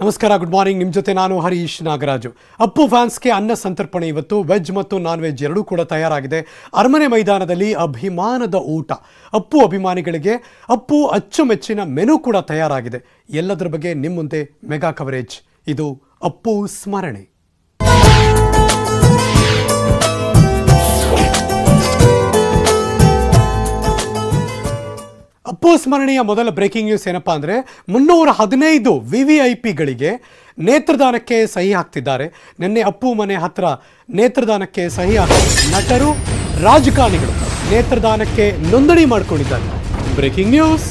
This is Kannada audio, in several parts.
ನಮಸ್ಕಾರ ಗುಡ್ ಮಾರ್ನಿಂಗ್ ನಿಮ್ಮ ಜೊತೆ ನಾನು ಹರೀಶ್ ನಾಗರಾಜು ಅಪ್ಪು ಫ್ಯಾನ್ಸ್ಗೆ ಅನ್ನ ಸಂತರ್ಪಣೆ ಇವತ್ತು ವೆಜ್ ಮತ್ತು ನಾನ್ ವೆಜ್ ಎರಡೂ ಕೂಡ ತಯಾರಾಗಿದೆ ಅರಮನೆ ಮೈದಾನದಲ್ಲಿ ಅಭಿಮಾನದ ಊಟ ಅಪ್ಪು ಅಭಿಮಾನಿಗಳಿಗೆ ಅಪ್ಪು ಅಚ್ಚುಮೆಚ್ಚಿನ ಮೆನು ಕೂಡ ತಯಾರಾಗಿದೆ ಎಲ್ಲದರ ಬಗ್ಗೆ ನಿಮ್ಮ ಮುಂದೆ ಮೆಗಾ ಕವರೇಜ್ ಇದು ಅಪ್ಪು ಸ್ಮರಣೆ ಅಪ್ಪು ಸ್ಮರಣೆಯ ಮೊದಲ ಬ್ರೇಕಿಂಗ್ ನ್ಯೂಸ್ ಏನಪ್ಪಾ ಅಂದ್ರೆ ಮುನ್ನೂರ ಹದಿನೈದು ವಿ ವಿ ಐ ಪಿಗಳಿಗೆ ನೇತ್ರದಾನಕ್ಕೆ ಸಹಿ ಹಾಕ್ತಿದ್ದಾರೆ ನಿನ್ನೆ ಅಪ್ಪು ಮನೆ ಹತ್ರ ನೇತ್ರದಾನಕ್ಕೆ ಸಹಿ ಹಾಕಿ ನಟರು ರಾಜಕಾರಣಿಗಳು ನೇತ್ರದಾನಕ್ಕೆ ನೋಂದಣಿ ಮಾಡಿಕೊಂಡಿದ್ದಾರೆ ಬ್ರೇಕಿಂಗ್ ನ್ಯೂಸ್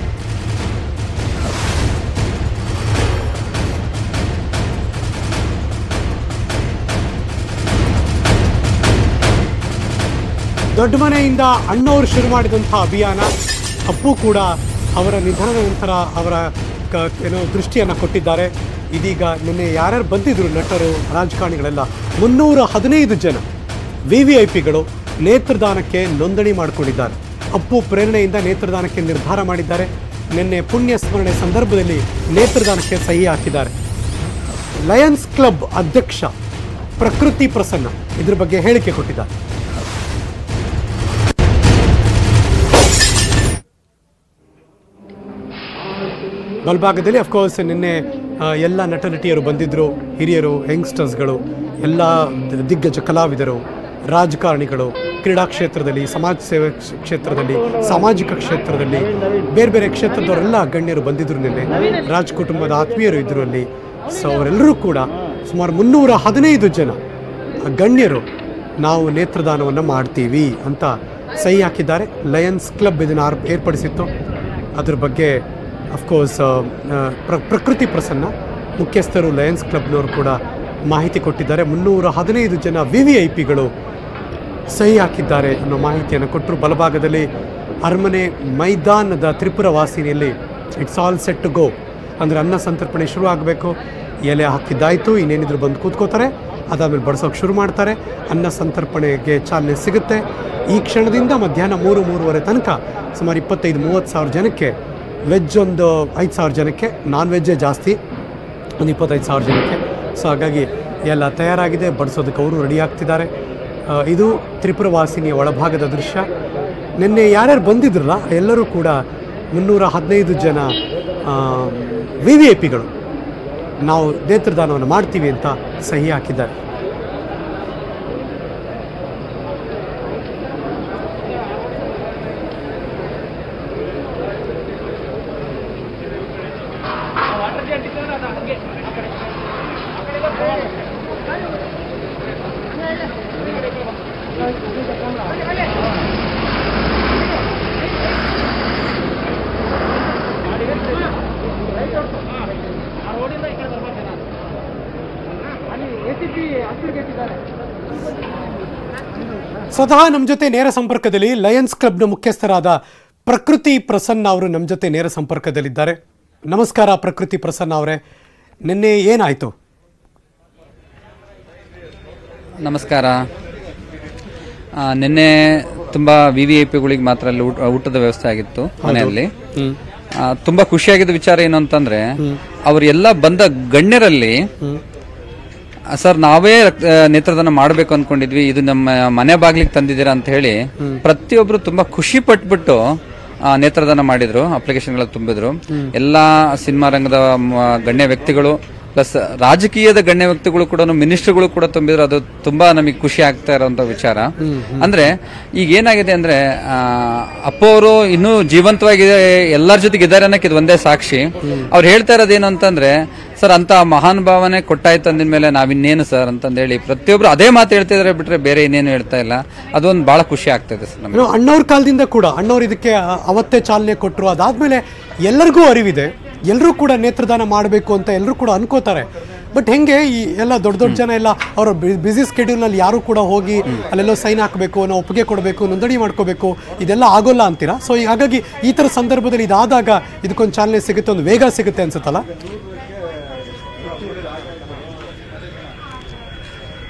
ದೊಡ್ಡ ಮನೆಯಿಂದ ಅಣ್ಣವರು ಶುರು ಮಾಡಿದಂತಹ ಅಭಿಯಾನ ಅಪ್ಪು ಕೂಡ ಅವರ ನಿಧನದ ನಂತರ ಅವರ ಕ- ಏನೋ ದೃಷ್ಟಿಯನ್ನು ಕೊಟ್ಟಿದ್ದಾರೆ ಇದೀಗ ನಿನ್ನೆ ಯಾರ್ಯಾರು ಬಂದಿದ್ರು ನಟರು ರಾಜಕಾರಣಿಗಳೆಲ್ಲ ಮುನ್ನೂರ ಹದಿನೈದು ಜನ ವಿ ವಿ ಐ ಪಿಗಳು ನೇತ್ರದಾನಕ್ಕೆ ನೋಂದಣಿ ಮಾಡಿಕೊಂಡಿದ್ದಾರೆ ಅಪ್ಪು ಪ್ರೇರಣೆಯಿಂದ ನೇತ್ರದಾನಕ್ಕೆ ನಿರ್ಧಾರ ಮಾಡಿದ್ದಾರೆ ನಿನ್ನೆ ಪುಣ್ಯ ಸ್ಮರಣೆ ಸಂದರ್ಭದಲ್ಲಿ ನೇತ್ರದಾನಕ್ಕೆ ಸಹಿ ಹಾಕಿದ್ದಾರೆ ಲಯನ್ಸ್ ಕ್ಲಬ್ ಅಧ್ಯಕ್ಷ ಪ್ರಕೃತಿ ಪ್ರಸನ್ನ ಇದ್ರ ಬಗ್ಗೆ ಹೇಳಿಕೆ ಕೊಟ್ಟಿದ್ದಾರೆ ಬಲ್ಭಾಗದಲ್ಲಿ ಅಫ್ಕೋರ್ಸ್ ನಿನ್ನೆ ಆ, ಎಲ್ಲ ನಟ ನಟಿಯರು ಬಂದಿದ್ದರು ಹಿರಿಯರು ಯಂಗ್ಸ್ಟರ್ಸ್ಗಳು ಎಲ್ಲ ದ- ದಿಗ್ಗಜ ಕಲಾವಿದರು ರಾಜಕಾರಣಿಗಳು ಕ್ರೀಡಾ ಕ್ಷೇತ್ರದಲ್ಲಿ ಸಮಾಜ ಸೇವೆ ಕ್ಷ- ಕ್ಷೇತ್ರದಲ್ಲಿ ಸಾಮಾಜಿಕ ಕ್ಷೇತ್ರದಲ್ಲಿ ಬೇರೆ ಬೇರೆ ಕ್ಷೇತ್ರದವರೆಲ್ಲ ಗಣ್ಯರು ಬಂದಿದ್ದರು ನಿನ್ನೆ ರಾಜ್ ಕುಟುಂಬದ ಆತ್ಮೀಯರು ಇದ್ದರು ಅಲ್ಲಿ ಸೊ ಅವರೆಲ್ಲರೂ ಕೂಡ ಸುಮಾರು ಮುನ್ನೂರ ಹದಿನೈದು ಜನ ಗಣ್ಯರು ನಾವು ನೇತ್ರದಾನವನ್ನು ಮಾಡ್ತೀವಿ ಅಂತ ಸಹಿ ಹಾಕಿದ್ದಾರೆ ಲಯನ್ಸ್ ಕ್ಲಬ್ ಇದನ್ನು ಆರ್ ಏರ್ಪಡಿಸಿತ್ತು ಅದ್ರ ಬಗ್ಗೆ ಅಫ್ಕೋರ್ಸ್ ಪ್ರ ಪ್ರಕೃತಿ ಪ್ರಸನ್ನ ಮುಖ್ಯಸ್ಥರು ಲಯನ್ಸ್ ಕ್ಲಬ್ನವರು ಕೂಡ ಮಾಹಿತಿ ಕೊಟ್ಟಿದ್ದಾರೆ ಮುನ್ನೂರ ಹದಿನೈದು ಜನ ವಿ ವಿ ಐ ಪಿಗಳು ಸಹಿ ಹಾಕಿದ್ದಾರೆ ಅನ್ನೋ ಮಾಹಿತಿಯನ್ನು ಕೊಟ್ಟರು ಬಲಭಾಗದಲ್ಲಿ ಅರಮನೆ ಮೈದಾನದ ತ್ರಿಪುರ ವಾಸಿನಿಯಲ್ಲಿ it's all set to go ಅಂದರೆ ಅನ್ನ ಸಂತರ್ಪಣೆ ಶುರು ಆಗಬೇಕು ಎಲೆ ಹಾಕಿದ್ದಾಯಿತು ಇನ್ನೇನಿದ್ರು ಬಂದು ಕೂತ್ಕೋತಾರೆ ಅದಾದಮೇಲೆ ಬಡಿಸೋಕೆ ಶುರು ಮಾಡ್ತಾರೆ ಅನ್ನ ಸಂತರ್ಪಣೆಗೆ ಚಾಲನೆ ಸಿಗುತ್ತೆ ಈ ಕ್ಷಣದಿಂದ ಮಧ್ಯಾಹ್ನ ಮೂರು ಮೂರುವರೆ ತನಕ ಸುಮಾರು ಇಪ್ಪತ್ತೈದು ಮೂವತ್ತು ಸಾವಿರ ಜನಕ್ಕೆ ವೆಜ್ ಒಂದು ಐದು ಸಾವಿರ ಜನಕ್ಕೆ ನಾನ್ ವೆಜ್ಜೇ ಜಾಸ್ತಿ ಒಂದು ಇಪ್ಪತ್ತೈದು ಸಾವಿರ ಜನಕ್ಕೆ ಸೊ ಹಾಗಾಗಿ ಎಲ್ಲ ತಯಾರಾಗಿದೆ ಬಡಿಸೋದಕ್ಕೆ ಅವರು ರೆಡಿ ಆಗ್ತಿದ್ದಾರೆ ಆ, ಇದು ತ್ರಿಪುರ ವಾಸಿನಿಯ ಒಳಭಾಗದ ದೃಶ್ಯ ನಿನ್ನೆ ಯಾರ್ಯಾರು ಬಂದಿದ್ರಲ್ಲ ಎಲ್ಲರೂ ಕೂಡ ಮುನ್ನೂರ ಹದಿನೈದು ಜನ ವಿ ವಿ ಐ ಪಿಗಳು ನಾವು ನೇತ್ರದಾನವನ್ನು ಮಾಡ್ತೀವಿ ಅಂತ ಸಹಿ ಹಾಕಿದ್ದಾರೆ ಸ್ವತಃ ನಮ್ಮ ಜೊತೆ ನೇರ ಸಂಪರ್ಕದಲ್ಲಿ ಲಯನ್ಸ್ ಕ್ಲಬ್ನ ಮುಖ್ಯಸ್ಥರಾದ ಪ್ರಕೃತಿ ಪ್ರಸನ್ನ ಅವರು ನಮ್ಮ ಜೊತೆ ನೇರ ಸಂಪರ್ಕದಲ್ಲಿದ್ದಾರೆ ನಮಸ್ಕಾರ ಪ್ರಕೃತಿ ಪ್ರಸನ್ನ ಅವರೇ ನಿನ್ನೆ ಏನಾಯಿತು ನಮಸ್ಕಾರ ಆ, ನಿನ್ನೆ ತುಂಬಾ ವಿ ವಿ ಐ ಪಿಗಳಿಗೆ ಮಾತ್ರ ಅಲ್ಲಿ ಊಟ- ಊಟದ ವ್ಯವಸ್ಥೆ ಆಗಿತ್ತು ಮನೆಯಲ್ಲಿ ಆ, ತುಂಬಾ ಖುಷಿಯಾಗಿದ್ದ ವಿಚಾರ ಏನು ಅಂತಂದ್ರೆ ಅವರೆಲ್ಲ ಬಂದ ಗಣ್ಯರಲ್ಲಿ ಆ, ಸರ್ ನಾವೇ ರಕ್ತ- ಆ, ನೇತ್ರದಾನ ಮಾಡ್ಬೇಕು ಅನ್ಕೊಂಡಿದ್ವಿ ಇದು ನಮ್ಮ ಮನೆ ಬಾಗ್ಲಿಗೆ ತಂದಿದ್ದೀರಾ ಅಂತ ಹೇಳಿ ಪ್ರತಿಯೊಬ್ರು ತುಂಬಾ ಖುಷಿ ಪಟ್ಬಿಟ್ಟು ಆ, ನೇತ್ರದಾನ ಮಾಡಿದ್ರು ಅಪ್ಲಿಕೇಶನ್ಗಳ ತುಂಬಿದ್ರು ಎಲ್ಲಾ ಸಿನಿಮಾ ರಂಗದ ಮ, ಗಣ್ಯ ವ್ಯಕ್ತಿಗಳು ಪ್ಲಸ್ ರಾಜಕೀಯದ ಗಣ್ಯ ವ್ಯಕ್ತಿಗಳು ಕೂಡ ಮಿನಿಸ್ಟರ್ಗಳು ಕೂಡ ತುಂಬಿದ್ರು ಅದು ತುಂಬಾ ನಮಗೆ ಖುಷಿ ಆಗ್ತಾ ಇರುವಂತ ವಿಚಾರ ಅಂದ್ರೆ ಈಗ ಏನಾಗಿದೆ ಅಂದ್ರೆ ಆ, ಅಪ್ಪು ಅವರು ಇನ್ನೂ ಜೀವಂತವಾಗಿದೆ ಎಲ್ಲರ ಜೊತೆಗೆ ಇದ್ದಾರೆ ಅನ್ನಕ್ಕೆ ಇದು ಒಂದೇ ಸಾಕ್ಷಿ ಅವ್ರು ಹೇಳ್ತಾ ಇರೋದೇನು ಅಂತಂದ್ರೆ ಸರ್ ಅಂತ ಮಹಾನ್ ಭಾವನೆ ಕೊಟ್ಟಾಯ್ತು ಅಂದಿದ್ಮೇಲೆ ನಾವಿನ್ನೇನು ಸರ್ ಅಂತಂದೇಳಿ ಪ್ರತಿಯೊಬ್ರು ಅದೇ ಮಾತು ಹೇಳ್ತಿದಾರೆ ಬಿಟ್ರೆ ಬೇರೆ ಇನ್ನೇನು ಹೇಳ್ತಾ ಇಲ್ಲ ಅದೊಂದು ಬಹಳ ಖುಷಿ ಆಗ್ತದೆ ಸರ್ ನಮಗೆ ಏನೋ ಅಣ್ಣವ್ರ ಕಾಲದಿಂದ ಕೂಡ ಅಣ್ಣವ್ರು ಇದಕ್ಕೆ ಅ- ಅವತ್ತೇ ಚಾಲನೆ ಕೊಟ್ಟರು ಅದಾದ್ಮೇಲೆ ಎಲ್ಲರಿಗೂ ಅರಿವಿದೆ ಎಲ್ಲರೂ ಕೂಡ ನೇತ್ರದಾನ ಮಾಡಬೇಕು ಅಂತ ಎಲ್ಲರೂ ಕೂಡ ಅನ್ಕೋತಾರೆ ಬಟ್ ಹೆಂಗೆ ಈ ಎಲ್ಲ ದೊಡ್ಡ ದೊಡ್ಡ ಜನ ಎಲ್ಲ ಅವರ ಬ್ಯುಸಿ ಸ್ಕೆಡ್ಯೂಲ್ನಲ್ಲಿ ಯಾರು ಕೂಡ ಹೋಗಿ ಅಲ್ಲೆಲ್ಲೋ ಸೈನ್ ಹಾಕಬೇಕು ನಾವು ಒಪ್ಪಿಗೆ ಕೊಡಬೇಕು ನೋಂದಣಿ ಮಾಡ್ಕೋಬೇಕು ಇದೆಲ್ಲ ಆಗೋಲ್ಲ ಅಂತೀರಾ ಸೊ ಹಾಗಾಗಿ ಈ ಥರ ಸಂದರ್ಭದಲ್ಲಿ ಇದಾದಾಗ ಇದಕ್ಕೊಂದು ಚಾಲನೆ ಸಿಗುತ್ತೆ ಒಂದು ವೇಗ ಸಿಗುತ್ತೆ ಅನ್ಸುತ್ತಲ್ಲ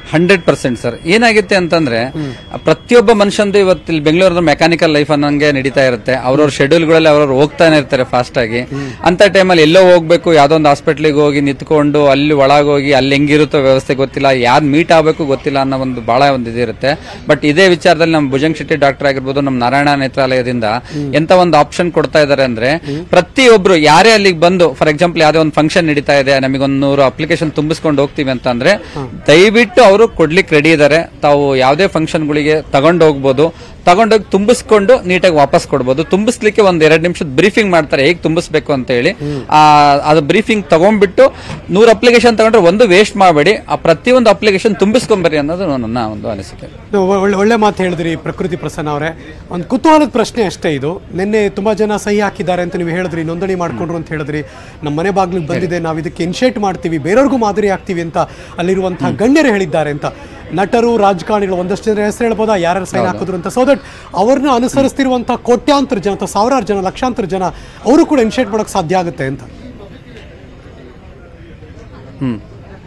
ಹಂಡ್ರೆಡ್ ಪರ್ಸೆಂಟ್ ಸರ್ ಏನಾಗುತ್ತೆ ಅಂತಂದ್ರೆ ಪ್ರತಿಯೊಬ್ಬ ಮನುಷ್ಯಂದು ಇವತ್ತು ಇಲ್ಲಿ ಬೆಂಗಳೂರದ ಮೆಕ್ಯಾನಿಕಲ್ ಲೈಫ್ ಅನ್ನಂಗೆ ನಡೀತಾ ಇರುತ್ತೆ ಅವ್ರವ್ರ ಶೆಡ್ಯೂಲ್ಗಳಲ್ಲಿ ಅವ್ರವ್ರು ಹೋಗ್ತಾನೆ ಇರ್ತಾರೆ ಫಾಸ್ಟ್ ಆಗಿ ಅಂತ ಟೈಮಲ್ಲಿ ಎಲ್ಲೋ ಹೋಗ್ಬೇಕು ಯಾವ್ದೋ ಒಂದು ಹಾಸ್ಪಿಟ್ಲಿಗೆ ಹೋಗಿ ನಿಂತ್ಕೊಂಡು ಅಲ್ಲಿ ಒಳಗೋಗಿ ಅಲ್ಲಿ ಹೆಂಗಿರುತ್ತೋ ವ್ಯವಸ್ಥೆ ಗೊತ್ತಿಲ್ಲ ಯಾರು ಮೀಟ್ ಆಗಬೇಕು ಗೊತ್ತಿಲ್ಲ ಅನ್ನೋ ಒಂದು ಬಹಳ ಒಂದು ಇದಿರುತ್ತೆ ಬಟ್ ಇದೇ ವಿಚಾರದಲ್ಲಿ ನಮ್ಮ ಭುಜಂಗ್ ಶೆಟ್ಟಿ ಡಾಕ್ಟರ್ ಆಗಿರ್ಬೋದು ನಮ್ಮ ನಾರಾಯಣ ನೇತ್ರಾಲಯದಿಂದ ಎಂತ ಒಂದು ಆಪ್ಷನ್ ಕೊಡ್ತಾ ಇದ್ದಾರೆ ಅಂದ್ರೆ ಪ್ರತಿಯೊಬ್ರು ಯಾರೇ ಅಲ್ಲಿಗೆ ಬಂದು ಫಾರ್ ಎಕ್ಸಾಂಪಲ್ ಯಾವ್ದೋ ಒಂದು ಫಂಕ್ಷನ್ ನಡೀತಾ ಇದೆ ನಮಗೊಂದು ನೂರು ಅಪ್ಲಿಕೇಶನ್ ತುಂಬಿಸ್ಕೊಂಡು ಹೋಗ್ತೀವಿ ಅಂತ ಅಂದ್ರೆ ದಯವಿಟ್ಟು ಅವರು ಕೊಡ್ಲಿಕ್ಕೆ ರೆಡಿ ಇದ್ದಾರೆ ತಾವು ಯಾವುದೇ ಫಂಕ್ಷನ್ಗಳಿಗೆ ತಗೊಂಡು ಹೋಗ್ಬೋದು ತಗೊಂಡೋಗಿ ತುಂಬಿಸ್ಕೊಂಡು ನೀಟಾಗಿ ವಾಪಸ್ ಕೊಡ್ಬೋದು ತುಂಬಿಸ್ಲಿಕ್ಕೆ ಒಂದ್ ಎರಡು ನಿಮಿಷದ ಬ್ರೀಫಿಂಗ್ ಮಾಡ್ತಾರೆ ಹೇಗೆ ತುಂಬಿಸ್ಬೇಕು ಅಂತ ಹೇಳಿ ಆ, ಅದು ಬ್ರೀಫಿಂಗ್ ತಗೊಂಡ್ಬಿಟ್ಟು ನೂರು ಅಪ್ಲಿಕೇಶನ್ ತಗೊಂಡ್ರೆ ಒಂದು ವೇಸ್ಟ್ ಮಾಡಬೇಡಿ ಆ ಪ್ರತಿಯೊಂದು ಅಪ್ಲಿಕೇಶನ್ ತುಂಬಿಸ್ಕೊಂಬರಿ ಅನ್ನೋದು ನನ್ನ ಒಂದು ಅನಿಸಿಕೆ ನೀವು ಒಳ್ಳೆ ಒಳ್ಳೆ ಮಾತು ಹೇಳಿದ್ರಿ ಪ್ರಕೃತಿ ಪ್ರಸನ್ನ ಅವರೇ ಒಂದು ಕುತೂಹಲದ ಪ್ರಶ್ನೆ ಅಷ್ಟೇ ಇದು ನಿನ್ನೆ ತುಂಬಾ ಜನ ಸಹಿ ಹಾಕಿದ್ದಾರೆ ಅಂತ ನೀವು ಹೇಳಿದ್ರಿ ನೋಂದಣಿ ಮಾಡ್ಕೊಂಡ್ರು ಅಂತ ಹೇಳಿದ್ರಿ ನಮ್ಮ ಮನೆ ಬಾಗಿಲಿಗೆ ಬಂದಿದೆ ನಾವು ಇದಕ್ಕೆ ಇನ್ಶೇಟ್ ಮಾಡ್ತೀವಿ ಬೇರೆಯವ್ರಿಗೂ ಮಾದರಿ ಆಗ್ತೀವಿ ಅಂತ ಅಲ್ಲಿರುವಂತಹ ಗಣ್ಯರು ಹೇಳಿದ್ದಾರೆ ಅಂತ ನಟರು ರಾಜಕಾರಣಿಗಳು ಒಂದಷ್ಟು ಜನ ಹೆಸರು ಹೇಳ್ಬೋದಾ ಯಾರ್ಯಾರು ಸೈನ್ ಹಾಕಿದ್ರು ಅಂತ ಸೊ ದಟ್ ಅವ್ರನ್ನ ಅನುಸರಿಸ್ತಿರುವಂತಹ ಕೋಟ್ಯಾಂತರ ಜನ ಅಥವಾ ಸಾವಿರಾರು ಜನ ಲಕ್ಷಾಂತರ ಜನ ಅವರು ಕೂಡ ಇನ್ಶೇಟ್ ಮಾಡೋಕೆ ಸಾಧ್ಯ ಆಗುತ್ತೆ ಅಂತ ಹ್ಮ್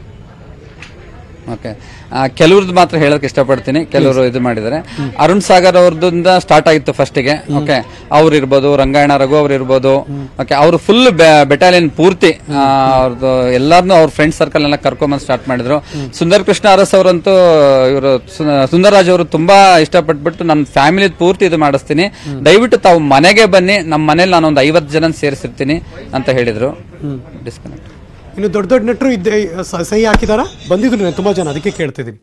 ಓಕೆ ಕೆಲವ್ರದ್ದು ಮಾತ್ರ ಹೇಳಕ್ ಇಷ್ಟಪಡ್ತೀನಿ ಕೆಲವರು ಇದು ಮಾಡಿದ್ದಾರೆ ಅರುಣ್ ಸಾಗರ್ ಅವ್ರದಿಂದ ಸ್ಟಾರ್ಟ್ ಆಗಿತ್ತು ಫಸ್ಟಿಗೆ ಓಕೆ ಅವ್ರು ಇರ್ಬೋದು ರಂಗಾಯಣ ರಘು ಅವ್ರು ಇರ್ಬೋದು ಓಕೆ ಅವರು ಫುಲ್ ಬೆಟಾಲಿಯನ್ ಪೂರ್ತಿ ಆ, ಅವ್ರದ್ದು ಎಲ್ಲಾರ್ನು ಅವ್ರ ಫ್ರೆಂಡ್ ಸರ್ಕಲ್ ಎಲ್ಲ ಕರ್ಕೊಂಬಂದು ಸ್ಟಾರ್ಟ್ ಮಾಡಿದ್ರು ಸುಂದರ್ ಕೃಷ್ಣ ಅರಸ್ ಅವರಂತೂ ಇವರು ಸುಂದರರಾಜ್ ಅವರು ತುಂಬಾ ಇಷ್ಟಪಟ್ಬಿಟ್ಟು ನನ್ನ ಫ್ಯಾಮಿಲಿ ಪೂರ್ತಿ ಇದು ಮಾಡಿಸ್ತೀನಿ ದಯವಿಟ್ಟು ತಾವು ಮನೆಗೆ ಬನ್ನಿ ನಮ್ಮ ಮನೇಲಿ ನಾನು ಒಂದು ಐವತ್ತು ಜನ ಸೇರಿಸಿರ್ತೀನಿ ಅಂತ ಹೇಳಿದ್ರು ಡಿಸ್ಕನೆಕ್ಟ್ ಇನ್ನು ದೊಡ್ಡ ದೊಡ್ಡ ನಟರು ಇದ್ದೆ ಸ- ಸಹಿ ಹಾಕಿದಾರ ಬಂದಿದ್ರು ನಾನು ತುಂಬಾ ಜನ ಅದಕ್ಕೆ ಕೇಳ್ತಿದ್ದೀನಿ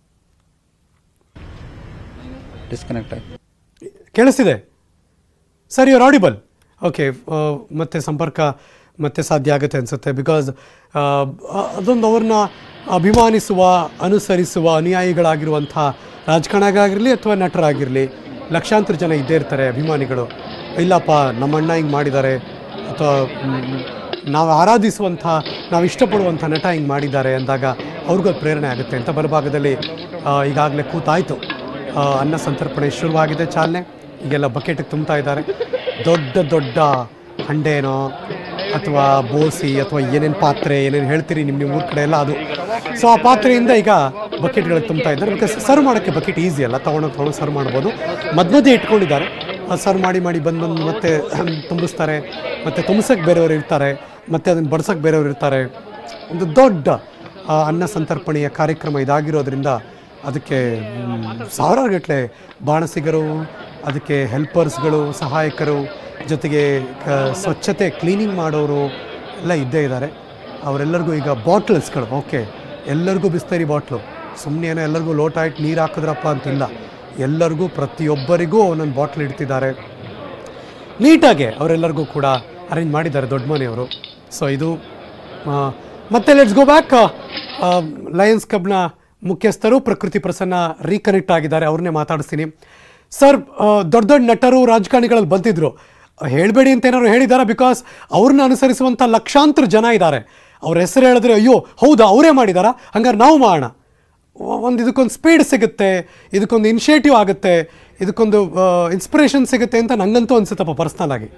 ಡಿಸ್ಕನೆಕ್ಟ್ ಆಯ್ತು ಕೇಳಿಸ್ತಿದೆ ಸರ್ ಯುವರ್ ಆಡಿಬಲ್ ಓಕೆ ಮತ್ತೆ ಸಂಪರ್ಕ ಮತ್ತೆ ಸಾಧ್ಯ ಆಗುತ್ತೆ ಅನಿಸುತ್ತೆ ಬಿಕಾಸ್ ಅದೊಂದು ಅವ್ರನ್ನ ಅಭಿಮಾನಿಸುವ ಅನುಸರಿಸುವ ಅನುಯಾಯಿಗಳಾಗಿರುವಂಥ ರಾಜಕಾರಣಿಗಾಗಿರಲಿ ಅಥವಾ ನಟರಾಗಿರಲಿ ಲಕ್ಷಾಂತರ ಜನ ಇದ್ದೇ ಇರ್ತಾರೆ ಅಭಿಮಾನಿಗಳು ಇಲ್ಲಪ್ಪ ನಮ್ಮ ಅಣ್ಣ ಹಿಂಗೆ ಮಾಡಿದ್ದಾರೆ ಅಥವಾ ನಾವು ಆರಾಧಿಸುವಂಥ ನಾವು ಇಷ್ಟಪಡುವಂಥ ನಟ ಹಿಂಗೆ ಮಾಡಿದ್ದಾರೆ ಅಂದಾಗ ಅವ್ರಿಗೂ ಅದು ಪ್ರೇರಣೆ ಆಗುತ್ತೆ ಅಂತ ಬಲಭಾಗದಲ್ಲಿ ಈಗಾಗಲೇ ಕೂತಾಯಿತು ಆ, ಅನ್ನ ಸಂತರ್ಪಣೆ ಶುರುವಾಗಿದೆ ಚಾಲನೆ ಈಗೆಲ್ಲ ಬಕೆಟಿಗೆ ತುಂಬ್ತಾ ಇದ್ದಾರೆ ದೊಡ್ಡ ದೊಡ್ಡ ಹಂಡೇನೋ ಅಥವಾ ಬೋಸಿ ಅಥವಾ ಏನೇನು ಪಾತ್ರೆ ಏನೇನು ಹೇಳ್ತೀರಿ ನಿಮ್ಮ ನಿಮ್ಮ ಊರ ಕಡೆ ಎಲ್ಲ ಅದು ಸೊ ಆ ಪಾತ್ರೆಯಿಂದ ಈಗ ಬಕೆಟ್ಗಳಿಗೆ ತುಂಬ್ತಾ ಇದ್ದಾರೆ ಬಿಕಾಸ್ ಸರ್ವ್ ಮಾಡೋಕ್ಕೆ ಬಕೆಟ್ ಈಸಿ ಅಲ್ಲ ತೊಗೊಂಡೋಗಿ ತೊಗೊಂಡು ಸರ್ವ್ ಮಾಡ್ಬೋದು ಮಧ್ಯ ಮಧ್ಯೆ ಇಟ್ಕೊಂಡಿದ್ದಾರೆ ಸರ್ವ್ ಮಾಡಿ ಮಾಡಿ ಬಂದು ಬಂದು ಮತ್ತೆ ತುಂಬಿಸ್ತಾರೆ ಮತ್ತು ತುಂಬಿಸೋಕ್ಕೆ ಬೇರೆಯವರು ಇರ್ತಾರೆ ಮತ್ತು ಅದನ್ನು ಬಡ್ಸೋಕ್ಕೆ ಬೇರೆಯವರು ಇರ್ತಾರೆ ಒಂದು ದೊಡ್ಡ ಆ, ಅನ್ನ ಸಂತರ್ಪಣೆಯ ಕಾರ್ಯಕ್ರಮ ಇದಾಗಿರೋದ್ರಿಂದ ಅದಕ್ಕೆ ಮ್, ಸಾವಿರಾರು ಗಟ್ಟಲೆ ಬಾಣಸಿಗರು ಅದಕ್ಕೆ ಹೆಲ್ಪರ್ಸ್ಗಳು ಸಹಾಯಕರು ಜೊತೆಗೆ ಕ ಸ್ವಚ್ಛತೆ ಕ್ಲೀನಿಂಗ್ ಮಾಡೋರು ಎಲ್ಲ ಇದ್ದೇ ಇದ್ದಾರೆ ಅವರೆಲ್ಲರಿಗೂ ಈಗ ಬಾಟ್ಲ್ಸ್ಗಳು ಓಕೆ ಎಲ್ಲರಿಗೂ ಬಿಸ್ತರಿ ಬಾಟ್ಲು ಸುಮ್ಮನೆ ಏನೋ ಎಲ್ಲರಿಗೂ ಲೋಟ ಇಟ್ಟು ನೀರು ಹಾಕಿದ್ರಪ್ಪ ಅಂತಿಲ್ಲ ಎಲ್ಲರಿಗೂ ಪ್ರತಿಯೊಬ್ಬರಿಗೂ ಒಂದೊಂದು ಬಾಟ್ಲ್ ಇಡ್ತಿದ್ದಾರೆ ನೀಟಾಗಿ ಅವರೆಲ್ಲರಿಗೂ ಕೂಡ ಅರೇಂಜ್ ಮಾಡಿದ್ದಾರೆ ದೊಡ್ಡ ಮನೆಯವರು ಸೊ ಇದು ಆ, ಮತ್ತೆ ಲೆಟ್ಸ್ ಗೋ ಬ್ಯಾಕ್ ಲಯನ್ಸ್ ಕ್ಲಬ್ನ ಮುಖ್ಯಸ್ಥರು ಪ್ರಕೃತಿ ಪ್ರಸನ್ನ ರೀಕನೆಕ್ಟ್ ಆಗಿದ್ದಾರೆ ಅವ್ರನ್ನೇ ಮಾತಾಡಿಸ್ತೀನಿ ಸರ್ ದೊಡ್ಡ ದೊಡ್ಡ ನಟರು ರಾಜಕಾರಣಿಗಳಲ್ಲಿ ಬಂದಿದ್ರು ಹೇಳಬೇಡಿ ಅಂತ ಏನಾದ್ರು ಹೇಳಿದಾರ ಬಿಕಾಸ್ ಅವ್ರನ್ನ ಅನುಸರಿಸುವಂಥ ಲಕ್ಷಾಂತರ ಜನ ಇದ್ದಾರೆ ಅವ್ರ ಹೆಸರು ಹೇಳಿದ್ರೆ ಅಯ್ಯೋ ಹೌದಾ ಅವರೇ ಮಾಡಿದಾರಾ ಹಂಗಾರೆ ನಾವು ಮಾಡೋಣ ಒಂದು ಇದಕ್ಕೊಂದು ಸ್ಪೀಡ್ ಸಿಗುತ್ತೆ ಇದಕ್ಕೊಂದು ಇನಿಷಿಯೇಟಿವ್ ಆಗುತ್ತೆ ಇದಕ್ಕೊಂದು ಇನ್ಸ್ಪಿರೇಷನ್ ಸಿಗುತ್ತೆ ಅಂತ ನಂಗಂತೂ ಅನ್ಸುತ್ತಪ್ಪ ಪರ್ಸ್ನಲ್ ಆಗಿ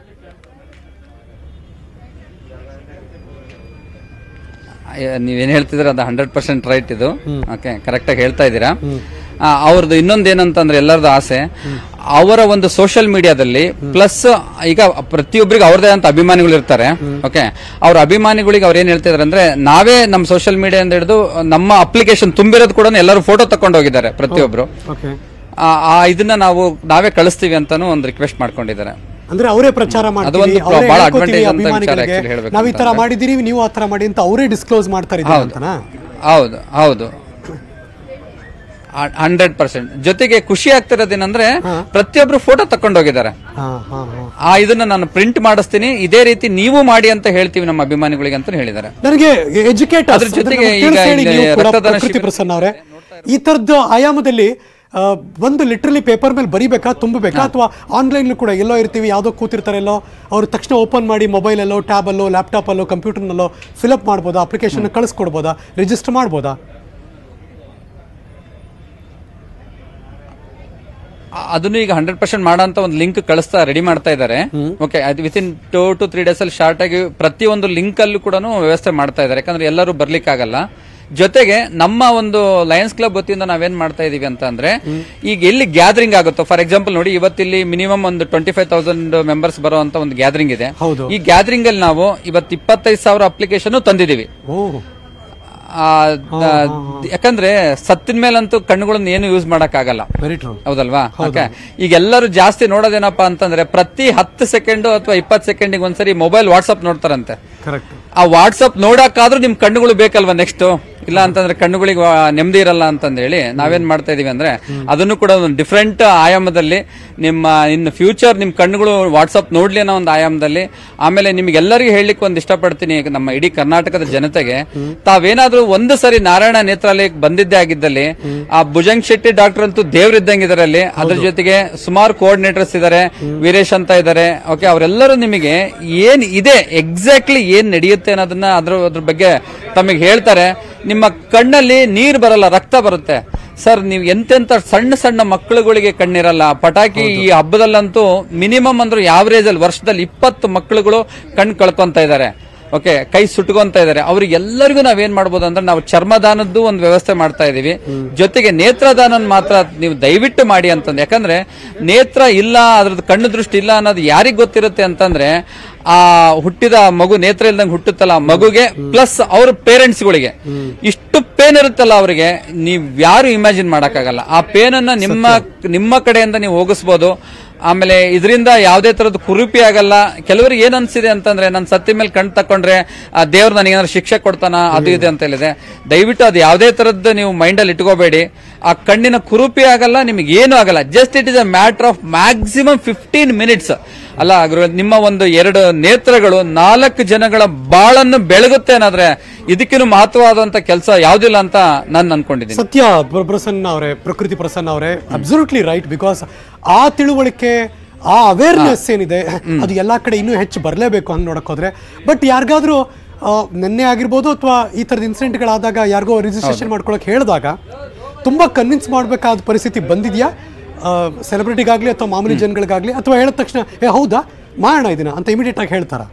ನೀವೇನ್ ಹೇಳ್ತಿದ್ರೆ ಅದು ಹಂಡ್ರೆಡ್ ಪರ್ಸೆಂಟ್ ರೈಟ್ ಇದು ಓಕೆ ಕರೆಕ್ಟ್ ಆಗಿ ಹೇಳ್ತಾ ಇದ್ದೀರಾ ಆ, ಅವ್ರದ್ದು ಇನ್ನೊಂದು ಏನಂತಂದ್ರೆ ಎಲ್ಲರದ್ದು ಆಸೆ ಅವರ ಒಂದು ಸೋಷಿಯಲ್ ಮೀಡಿಯಾದಲ್ಲಿ ಪ್ಲಸ್ ಈಗ ಪ್ರತಿಯೊಬ್ಬರಿಗೆ ಅವ್ರದೇ ಅಂತ ಅಭಿಮಾನಿಗಳು ಇರ್ತಾರೆ ಓಕೆ ಅವ್ರ ಅಭಿಮಾನಿಗಳಿಗೆ ಅವ್ರು ಏನ್ ಹೇಳ್ತಿದಾರೆ ಅಂದ್ರೆ ನಾವೇ ನಮ್ಮ ಸೋಷಿಯಲ್ ಮೀಡಿಯಾ ಅಂತ ಹಿಡಿದು ನಮ್ಮ ಅಪ್ಲಿಕೇಶನ್ ತುಂಬಿರೋದು ಕೂಡ ಎಲ್ಲರೂ ಫೋಟೋ ತಕೊಂಡು ಹೋಗಿದ್ದಾರೆ ಪ್ರತಿಯೊಬ್ರು ಓಕೆ ಆ ಆ ಇದನ್ನ ನಾವು ನಾವೇ ಕಳಿಸ್ತೀವಿ ಅಂತಾನು ಒಂದು ರಿಕ್ವೆಸ್ಟ್ ಮಾಡ್ಕೊಂಡಿದ್ದಾರೆ ಅಂದ್ರೆ ಅವರೇ ಪ್ರಚಾರ ಮಾಡ್ತೀವಿ ಅದೊಂದು ಅವರೇ ಬಹಳ ಹೇಳ್ಕೊತೀವಿ advantage ಅಂತ ವಿಚಾರ ಅಭಿಮಾನಿಗಳಿಗೆ actually ಹೇಳ್ಬೇಕು ನಾವು ಈ ತರ ಮಾಡಿದ್ದೀರಿ ನೀವು ಆ ತರ ಮಾಡಿ ಅಂತ ಅವರೇ ಡಿಸ್ಕ್ಲೋಸ್ ಮಾಡ್ತಾರೆ ಅಂತನಾ ಹೌದು ಹೌದು ಹಂಡ್ರೆಡ್ ಪರ್ಸೆಂಟ್ ಜೊತೆಗೆ ಖುಷಿ ಆಗ್ತಿರೋದೇನಂದ್ರೆ ಪ್ರತಿಯೊಬ್ರು ಫೋಟೋ ತಕೊಂಡೋಗಿದ್ದಾರೆ ಹಾ ಹಾ ಹಾ ಆ ಇದನ್ನ ನಾನು ಪ್ರಿಂಟ್ ಮಾಡಿಸ್ತೀನಿ ಇದೇ ರೀತಿ ನೀವು ಮಾಡಿ ಅಂತ ಹೇಳ್ತೀವಿ ನಮ್ಮ ಅಭಿಮಾನಿಗಳಿಗೆ ಅಂತ ಹೇಳಿದ್ದಾರೆ ನನಗೆ ಎಜುಕೇಟ್ ಅದ್ರ ಜೊತೆಗೆ ಈಗ ಇಲ್ಲಿ ರಕ್ತದಾನ ಪ್ರಕೃತಿ ಶಿಬಿರ- ಪ್ರಸನ್ನ ಅವರೇ ಈ ತರದ ಆಯಾಮದಲ್ಲಿ ಆ, ಒಂದು ಲಿಟ್ರಲಿ ಪೇಪರ್ ಮೇಲೆ ಬರಿಬೇಕಾ ತುಂಬಬೇಕಾ ಅಥವಾ ಆನ್ಲೈನ್ ಕೂಡ ಎಲ್ಲೋ ಇರ್ತೀವಿ ಯಾವುದೋ ಕೂತಿರ್ತಾರೆ ಎಲ್ಲೋ ಅವ್ರು ತಕ್ಷಣ ಓಪನ್ ಮಾಡಿ ಮೊಬೈಲಲ್ಲೋ ಟ್ಯಾಬಲ್ಲೋ ಲ್ಯಾಪ್ಟಾಪಲ್ಲೋ ಕಂಪ್ಯೂಟರ್ನಲ್ಲೋ ಫಿಲಪ್ ಮಾಡ್ಬೋದಾ ಅಪ್ಲಿಕೇಶನ್ ಕಳಿಸ್ಕೊಡ್ಬೋದಾ ರಿಜಿಸ್ಟರ್ ಮಾಡ್ಬೋದಾ ಆ- ಅದನ್ನು ಈಗ ಹಂಡ್ರೆಡ್ ಪರ್ಸೆಂಟ್ ಮಾಡೋ ಒಂದು ಲಿಂಕ್ ಕಳಿಸ್ತಾ ರೆಡಿ ಮಾಡ್ತಾ ಇದ್ದಾರೆ ಓಕೆ ಅದು within two to three days ಅಲ್ಲಿ ಶಾರ್ಟ್ ಆಗಿ ಪ್ರತಿಯೊಂದು ಲಿಂಕ್ ಅಲ್ಲೂ ಕೂಡ ವ್ಯವಸ್ಥೆ ಮಾಡ್ತಾ ಇದ್ದಾರೆ ಯಾಕಂದ್ರೆ ಎಲ್ಲರೂ ಬರ್ಲಿಕ್ಕಾಗಲ್ಲ ಜೊತೆಗೆ ನಮ್ಮ ಒಂದು ಲಯನ್ಸ್ ಕ್ಲಬ್ ವತಿಯಿಂದ ನಾವೇನ್ ಮಾಡ್ತಾ ಇದೀವಿ ಅಂತ ಅಂದ್ರೆ ಈಗ ಎಲ್ಲಿ ಗ್ಯಾದರಿಂಗ್ ಆಗುತ್ತೋ ಫಾರ್ ಎಕ್ಸಾಂಪಲ್ ನೋಡಿ ಇವತ್ತಿಲ್ಲಿ ಮಿನಿಮಮ್ ಒಂದು ಟ್ವೆಂಟಿ ಫೈವ್ ತೌಸಂಡ್ ಮೆಂಬರ್ಸ್ ಬರುವಂತ ಒಂದು ಗ್ಯಾದರಿಂಗ್ ಇದೆ ಹೌದು ಈ ಗ್ಯಾದರಿಂಗ್ ಅಲ್ಲಿ ನಾವು ಇವತ್ತು ಇಪ್ಪತ್ತೈದು ಸಾವಿರ ಅಪ್ಲಿಕೇಶನ್ ತಂದಿದೀವಿ ಓ ಆ, ದ- ಯಾಕಂದ್ರೆ ಸತ್ತಿನ ಮೇಲಂತೂ ಕಣ್ಣುಗಳನ್ನ ಏನು ಯೂಸ್ ಮಾಡಕ್ ಆಗಲ್ಲ ವೆರಿ ಟ್ರೂ ಹೌದಲ್ವಾ ಓಕೆ ಈಗ ಎಲ್ಲರೂ ಜಾಸ್ತಿ ನೋಡೋದೇನಪ್ಪಾ ಅಂತಂದ್ರೆ ಪ್ರತಿ ಹತ್ತು ಸೆಕೆಂಡ್ ಅಥವಾ ಇಪ್ಪತ್ತು ಸೆಕೆಂಡಿಗೆ ಒಂದ್ಸರಿ ಮೊಬೈಲ್ ವಾಟ್ಸ್ಆಪ್ ನೋಡ್ತಾರಂತೆ ಕರೆಕ್ಟ್ ಆ ವಾಟ್ಸ್ಆಪ್ ನೋಡಕ್ಕಾದ್ರೂ ನಿಮ್ ಕಣ್ಣುಗಳು ಬೇಕಲ್ವಾ ನೆಕ್ಸ್ಟ್ ಇಲ್ಲ ಅಂತಂದ್ರೆ ಕಣ್ಣುಗಳಿಗೆ ವಾ- ನೆಮ್ಮದಿ ಇರಲ್ಲ ಅಂತಂದೇಳಿ ನಾವೇನ್ ಮಾಡ್ತಾ ಇದೀವಿ ಅಂದ್ರೆ ಅದನ್ನು ಕೂಡ ಒಂದು ಡಿಫ್ರೆಂಟ್ ಆಯಾಮದಲ್ಲಿ ನಿಮ್ಮ ಇನ್ ಫ್ಯೂಚರ್ ನಿಮ್ ಕಣ್ಣುಗಳು ವಾಟ್ಸ್ಆಪ್ ನೋಡ್ಲಿ ಅನ್ನೋ ಒಂದು ಆಯಾಮದಲ್ಲಿ ಆಮೇಲೆ ನಿಮ್ಗೆಲ್ಲರಿಗೂ ಹೇಳಲಿಕ್ಕೆ ಒಂದು ಇಷ್ಟಪಡ್ತೀನಿ ನಮ್ಮ ಇಡೀ ಕರ್ನಾಟಕದ ಜನತೆಗೆ ತಾವೇನಾದ್ರೂ ಒಂದು ಸರಿ ನಾರಾಯಣ ನೇತ್ರಾಲಯಕ್ಕೆ ಬಂದಿದ್ದೇ ಆಗಿದ್ದಲ್ಲಿ ಆ ಭುಜಂಗ್ ಶೆಟ್ಟಿ ಡಾಕ್ಟರ್ ಅಂತೂ ದೇವ್ರಿದ್ದಂಗೆ ಇದರಲ್ಲಿ ಅದ್ರ ಜೊತೆಗೆ ಸುಮಾರು ಕೋಆರ್ಡಿನೇಟರ್ಸ್ ಇದಾರೆ ವೀರೇಶ್ ಅಂತ ಇದಾರೆ ಓಕೆ ಅವರೆಲ್ಲರೂ ನಿಮಗೆ ಏನ್ ಇದೆ ಎಕ್ಸಾಕ್ಟ್ಲಿ ಏನ್ ನಡೆಯುತ್ತೆ ಅನ್ನೋದನ್ನ ಅದ್ರ ಅದ್ರ ಬಗ್ಗೆ ತಮಗೆ ಹೇಳ್ತಾರೆ ನಿಮ್ಮ ಕಣ್ಣಲ್ಲಿ ನೀರ್ ಬರಲ್ಲ ರಕ್ತ ಬರುತ್ತೆ ಸರ್ ನೀವು ಎಂತೆಂತ ಸಣ್ಣ ಸಣ್ಣ ಮಕ್ಕಳುಗಳಿಗೆ ಕಣ್ಣಿರಲ್ಲ ಪಟಾಕಿ ಈ ಹಬ್ಬದಲ್ಲಂತೂ ಮಿನಿಮಮ್ ಅಂದ್ರೆ ಯಾವರೇಜ್ ಅಲ್ಲಿ ವರ್ಷದಲ್ಲಿ ಇಪ್ಪತ್ತು ಮಕ್ಕಳುಗಳು ಕಣ್ ಕಳ್ಕೊಂತ ಇದ್ದಾರೆ ಓಕೆ ಕೈ ಸುಟ್ಕೊಂತ ಇದಾರೆ ಅವ್ರಿಗೆಲ್ಲರಿಗೂ ನಾವೇನ್ ಮಾಡ್ಬೋದು ಅಂದ್ರೆ ನಾವು ಚರ್ಮದಾನದ್ದು ಒಂದು ವ್ಯವಸ್ಥೆ ಮಾಡ್ತಾ ಇದೀವಿ ಜೊತೆಗೆ ನೇತ್ರದಾನ ಮಾತ್ರ ನೀವು ದಯವಿಟ್ಟು ಮಾಡಿ ಅಂತಂದು ಯಾಕಂದ್ರೆ ನೇತ್ರ ಇಲ್ಲ ಅದ್ರದ್ದು ಕಣ್ಣು ದೃಷ್ಟಿ ಇಲ್ಲ ಅನ್ನೋದು ಯಾರಿಗ್ ಗೊತ್ತಿರುತ್ತೆ ಅಂತಂದ್ರೆ ಆ ಹುಟ್ಟಿದ ಮಗು ನೇತ್ರ ಇಲ್ದಂಗೆ ಹುಟ್ಟುತ್ತಲ್ಲ ಆ ಮಗುಗೆ ಪ್ಲಸ್ ಅವ್ರ ಪೇರೆಂಟ್ಸ್ಗಳಿಗೆ ಇಷ್ಟು ಪೇನ್ ಇರುತ್ತಲ್ಲ ಅವರಿಗೆ ನೀವ್ ಯಾರು ಇಮ್ಯಾಜಿನ್ ಮಾಡಕ್ಕಾಗಲ್ಲ ಆ ಪೇನ್ ಅನ್ನ ನಿಮ್ಮ ನಿಮ್ಮ ಕಡೆಯಿಂದ ನೀವು ಹೋಗಿಸ್ಬೋದು ಆಮೇಲೆ ಇದರಿಂದ ಯಾವುದೇ ತರದ ಕುರುಪಿ ಆಗಲ್ಲ ಕೆಲವರಿಗೆ ಏನ್ ಅನ್ಸಿದೆ ಅಂತಂದ್ರೆ ನನ್ನ ಸತ್ಯ ಮೇಲೆ ಕಣ್ ತಕೊಂಡ್ರೆ ಆ ದೇವ್ರು ನನಗೆ ಏನಾದ್ರು ಶಿಕ್ಷೆ ಕೊಡ್ತಾನ ಅದು ಇದೆ ಅಂತ ಹೇಳಿದೆ ದಯವಿಟ್ಟು ಅದು ಯಾವುದೇ ತರದ್ದು ನೀವು ಮೈಂಡ್ ಅಲ್ಲಿ ಇಟ್ಕೋಬೇಡಿ ಆ ಕಣ್ಣಿನ ಕುರುಪಿ ಆಗಲ್ಲ ನಿಮಗೆ ಏನು ಆಗಲ್ಲ just it is a matter of maximum fifteen minutes ಅಲ್ಲ ಗುರು, ನಿಮ್ಮ ಒಂದು ಎರಡು ನೇತ್ರಗಳು ನಾಲ್ಕು ಜನಗಳ ಬಾಳನ್ನು ಬೆಳಗುತ್ತೆ ಅನ್ನೋದ್ರೆ ಇದಕ್ಕಿನ್ನು ಮಹತ್ವವಾದಂತ ಕೆಲಸ ಯಾವ್ದಿಲ್ಲ ಅಂತ ನಾನು ಅನ್ಕೊಂಡಿದ್ದೀನಿ ಸತ್ಯ ಪ್ರ- ಪ್ರಸನ್ನ ಅವರೇ ಪ್ರಕೃತಿ ಪ್ರಸನ್ನ ಅವರೇ ಅಬ್ಸಲ್ಯೂಟ್ಲಿ ರೈಟ್ ಬಿಕಾಸ್ ಆ ತಿಳುವಳಿಕೆ ಆ ಅವೇರ್ನೆಸ್ ಏನಿದೆ ಅದು ಎಲ್ಲಾ ಕಡೆ ಇನ್ನೂ ಹೆಚ್ಚು ಬರಲೇಬೇಕು ಅಂತ ನೋಡಕ್ ಹೋದ್ರೆ ಬಟ್ ಯಾರಿಗಾದ್ರೂ ನಿನ್ನೆ ಆಗಿರ್ಬೋದು ಅಥವಾ ಈ ಥರದ ಇನ್ಸಿಡೆಂಟ್ಗಳಾದಾಗ ಯಾರಿಗೋ ರಿಜಿಸ್ಟ್ರೇಷನ್ ಮಾಡ್ಕೊಳಕ್ ಹೇಳಿದಾಗ ತುಂಬಾ ಕನ್ವಿನ್ಸ್ ಮಾಡಬೇಕಾದ ಪರಿಸ್ಥಿತಿ ಬಂದಿದ್ಯಾ ಸೆಲೆಬ್ರಿಟಿಗಾಗ್ಲಿ ಅಥವಾ ಮಾಮೂಲಿ ಜನಗಳಿಗಾಗ್ಲಿ ಅಥವಾ ಹೇಳಿದ ತಕ್ಷಣ ಏ ಹೌದಾ ಮಾಡೋಣ ಇದನ್ನ ಅಂತ ಇಮಿಡಿಯೇಟ್ ಆಗಿ ಹೇಳ್ತಾರ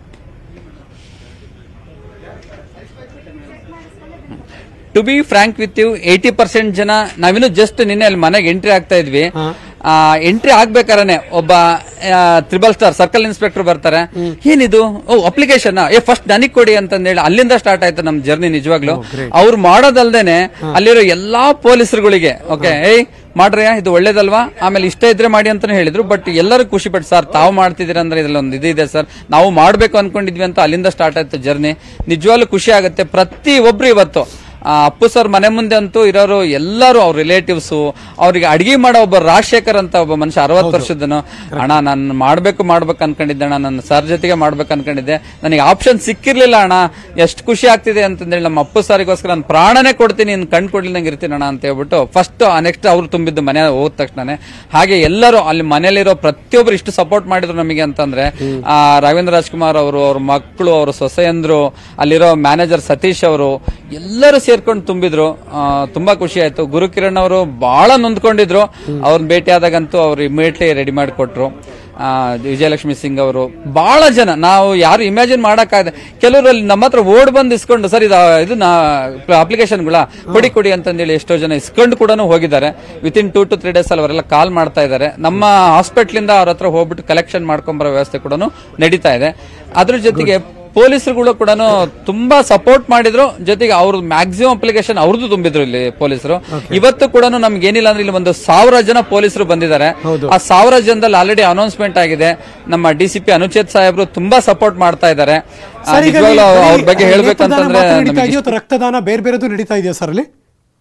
to be frank with you eighty percent ಜನ ನಾವಿನ್ನು ಜಸ್ಟ್ ನಿನ್ನೆ ಅಲ್ಲಿ ಮನೆಗೆ ಎಂಟ್ರಿ ಆಗ್ತಾ ಇದ್ವಿ ಎಂಟ್ರಿ ಆಗ್ಬೇಕಾರೆ ಒಬ್ಬ ತ್ರಿಬಲ್ ಸ್ಟಾರ್ ಸರ್ಕಲ್ ಇನ್ಸ್ಪೆಕ್ಟರ್ ಬರ್ತಾರೆ ಏನಿದು ಓ ಅಪ್ಲಿಕೇಶನ್ ಏ ಫಸ್ಟ್ ನನಗ್ ಕೊಡಿ ಅಂತಂದೇಳಿ ಅಲ್ಲಿಂದ ಸ್ಟಾರ್ಟ್ ಆಯ್ತು ನಮ್ ಜರ್ನಿ ನಿಜವಾಗ್ಲು ಅವ್ರು ಮಾಡೋದಲ್ದೇನೆ ಅಲ್ಲಿರೋ ಎಲ್ಲಾ ಪೊಲೀಸರುಗಳಿಗೆ ಓಕೆ ಏಯ್ ಮಾಡ್ರಿ ಇದು ಒಳ್ಳೇದಲ್ವಾ ಆಮೇಲೆ ಇಷ್ಟ ಇದ್ರೆ ಮಾಡಿ ಅಂತಾನೆ ಹೇಳಿದ್ರು ಬಟ್ ಎಲ್ಲರೂ ಖುಷಿ ಪಟ್ಟು ಸರ್ ತಾವು ಮಾಡ್ತಿದ್ದೀರ ಅಂದ್ರೆ ಇದ್ರಲ್ಲಿ ಒಂದು ಇದು ಇದೆ ಸರ್ ನಾವು ಮಾಡ್ಬೇಕು ಅನ್ಕೊಂಡಿದ್ವಿ ಅಂತ ಅಲ್ಲಿಂದ ಸ್ಟಾರ್ಟ್ ಆಯ್ತು ಜರ್ನಿ ನಿಜವಾಗ್ಲೂ ಖುಷಿ ಆಗುತ್ತೆ ಪ್ರತಿ ಒಬ್ರು ಇವತ್ತು ಆ, ಅಪ್ಪು ಸರ್ ಮನೆ ಮುಂದೆ ಅಂತೂ ಇರೋರು ಎಲ್ಲರೂ ಅವ್ರ ರಿಲೇಟಿವ್ಸ್ ಅವ್ರಿಗೆ ಅಡಿಗೆ ಮಾಡೋ ಒಬ್ಬ ರಾಜಶೇಖರ್ ಅಂತ ಒಬ್ಬ ಮನುಷ್ಯ ಅರವತ್ತು ವರ್ಷದನು ಅಣ್ಣ ನಾನು ಮಾಡ್ಬೇಕು ಮಾಡ್ಬೇಕು ಅನ್ಕೊಂಡಿದ್ದೆ ಅಣ್ಣ ನನ್ನ ಸರ್ ಜೊತೆಗೆ ಮಾಡ್ಬೇಕು ಅನ್ಕೊಂಡಿದ್ದೆ ನನಗೆ ಆಪ್ಷನ್ ಸಿಕ್ಕಿರ್ಲಿಲ್ಲ ಅಣ್ಣ ಎಷ್ಟು ಖುಷಿ ಆಗ್ತಿದೆ ಅಂತಂದೇಳಿ ನಮ್ಮ ಅಪ್ಪು ಸಾರಿಗೋಸ್ಕರ ನಾನು ಪ್ರಾಣನೇ ಕೊಡ್ತೀನಿ ನೀನು ಕಣ್ ಕೊಡ್ಲಿಲ್ಲಂಗೆ ಇರ್ತೀನಿ ಅಣ್ಣ ಅಂತ ಹೇಳ್ಬಿಟ್ಟು ಫಸ್ಟ್ ನೆಕ್ಸ್ಟ್ ಅವ್ರು ತುಂಬಿದ್ದು ಮನೆ ಹೋದ ತಕ್ಷಣನೇ ಹಾಗೆ ಎಲ್ಲರೂ ಅಲ್ಲಿ ಮನೇಲಿರೋ ಪ್ರತಿಯೊಬ್ರು ಇಷ್ಟು ಸಪೋರ್ಟ್ ಮಾಡಿದ್ರು ನಮಗೆ ಅಂತಂದ್ರೆ ಆ ರಾಘವೇಂದ್ರ ರಾಜ್ಕುಮಾರ್ ಅವರು ಅವ್ರ ಮಕ್ಕಳು ಅವ್ರ ಸೊಸೆಯಂದ್ರು ಅಲ್ಲಿರೋ ಮ್ಯಾನೇಜರ್ ಸತೀಶ್ ಅವರು ಎಲ್ಲರೂ ಸೇರ್ಕೊಂಡು ತುಂಬಿದ್ರು ಆ, ತುಂಬಾ ಖುಷಿ ಆಯ್ತು ಗುರುಕಿರಣ್ ಅವರು ಬಹಳ ನೊಂದ್ಕೊಂಡಿದ್ರು ಅವ್ರನ್ನ ಭೇಟಿ ಆದಾಗಂತೂ ಅವ್ರು ಇಮಿಡಿಯೇಟ್ಲಿ ರೆಡಿ ಮಾಡಿಕೊಟ್ರು ಆ, ವಿಜಯಲಕ್ಷ್ಮಿ ಸಿಂಗ್ ಅವರು ಬಹಳ ಜನ ನಾವು ಯಾರು ಇಮ್ಯಾಜಿನ್ ಮಾಡಕ್ಕಾಗದೆ ಕೆಲವರು ಅಲ್ಲಿ ನಮ್ಮ ಹತ್ರ ಓಡ್ ಬಂದು ಇಸ್ಕೊಂಡು ಸರ್ ಇದು ಇದು ಅಪ್ಲಿಕೇಶನ್ಗಳ ಕೊಡಿ ಕೊಡಿ ಅಂತಂದೇಳಿ ಎಷ್ಟೋ ಜನ ಇಸ್ಕೊಂಡು ಕೂಡ ಹೋಗಿದ್ದಾರೆ within two to three days ಅಲ್ಲಿ ಅವರೆಲ್ಲ ಕಾಲ್ ಮಾಡ್ತಾ ಇದ್ದಾರೆ ನಮ್ಮ ಹಾಸ್ಪಿಟ್ಲಿಂದ ಅವ್ರ ಹತ್ರ ಹೋಗ್ಬಿಟ್ಟು ಕಲೆಕ್ಷನ್ ಮಾಡ್ಕೊಂಬರೋ ವ್ಯವಸ್ಥೆ ಕೂಡ ನಡೀತಾ ಇದೆ ಅದ್ರ ಜೊತೆಗೆ ಪೊಲೀಸರುಗಳು ಕೂಡ ತುಂಬಾ ಸಪೋರ್ಟ್ ಮಾಡಿದ್ರು ಜೊತೆಗೆ ಅವ್ರ ಮ್ಯಾಕ್ಸಿಮಮ್ ಅಪ್ಲಿಕೇಶನ್ ಅವ್ರದ್ದು ತುಂಬಿದ್ರು ಇಲ್ಲಿ ಪೊಲೀಸರು ಇವತ್ತು ಕೂಡ ನಮ್ಗೆ ಏನಿಲ್ಲ ಅಂದ್ರೆ ಇಲ್ಲಿ ಒಂದು ಸಾವಿರ ಜನ ಪೊಲೀಸರು ಬಂದಿದ್ದಾರೆ ಆ ಸಾವಿರ ಜನದಲ್ಲಿ ಆಲ್ರೆಡಿ ಅನೌನ್ಸ್ಮೆಂಟ್ ಆಗಿದೆ ನಮ್ಮ ಡಿ ಸಿ ಪಿ ಅನುಚೇತ್ ಸಾಹೇಬ್ರು ತುಂಬಾ ಸಪೋರ್ಟ್ ಮಾಡ್ತಾ ಇದ್ದಾರೆ ಆ, ಸರ್, ಈಗ ನಿಜವಾಗ್ಲೂ ಬರೀ ಅವ್ರ ಬಗ್ಗೆ ಹೇಳ್ಬೇಕಂತಂದ್ರೆ ನೇತ್ರದಾನ ಮಾತ್ರ ನಡೀತಾ ನಮಗೆ ಇದೆಯೋ ಅಥವಾ ರಕ್ತದಾನ ಬೇರೆ ಬೇರೆದು ನಡೀತಾ ಇದೆಯಾ ಸರ್ ಅಲ್ಲಿ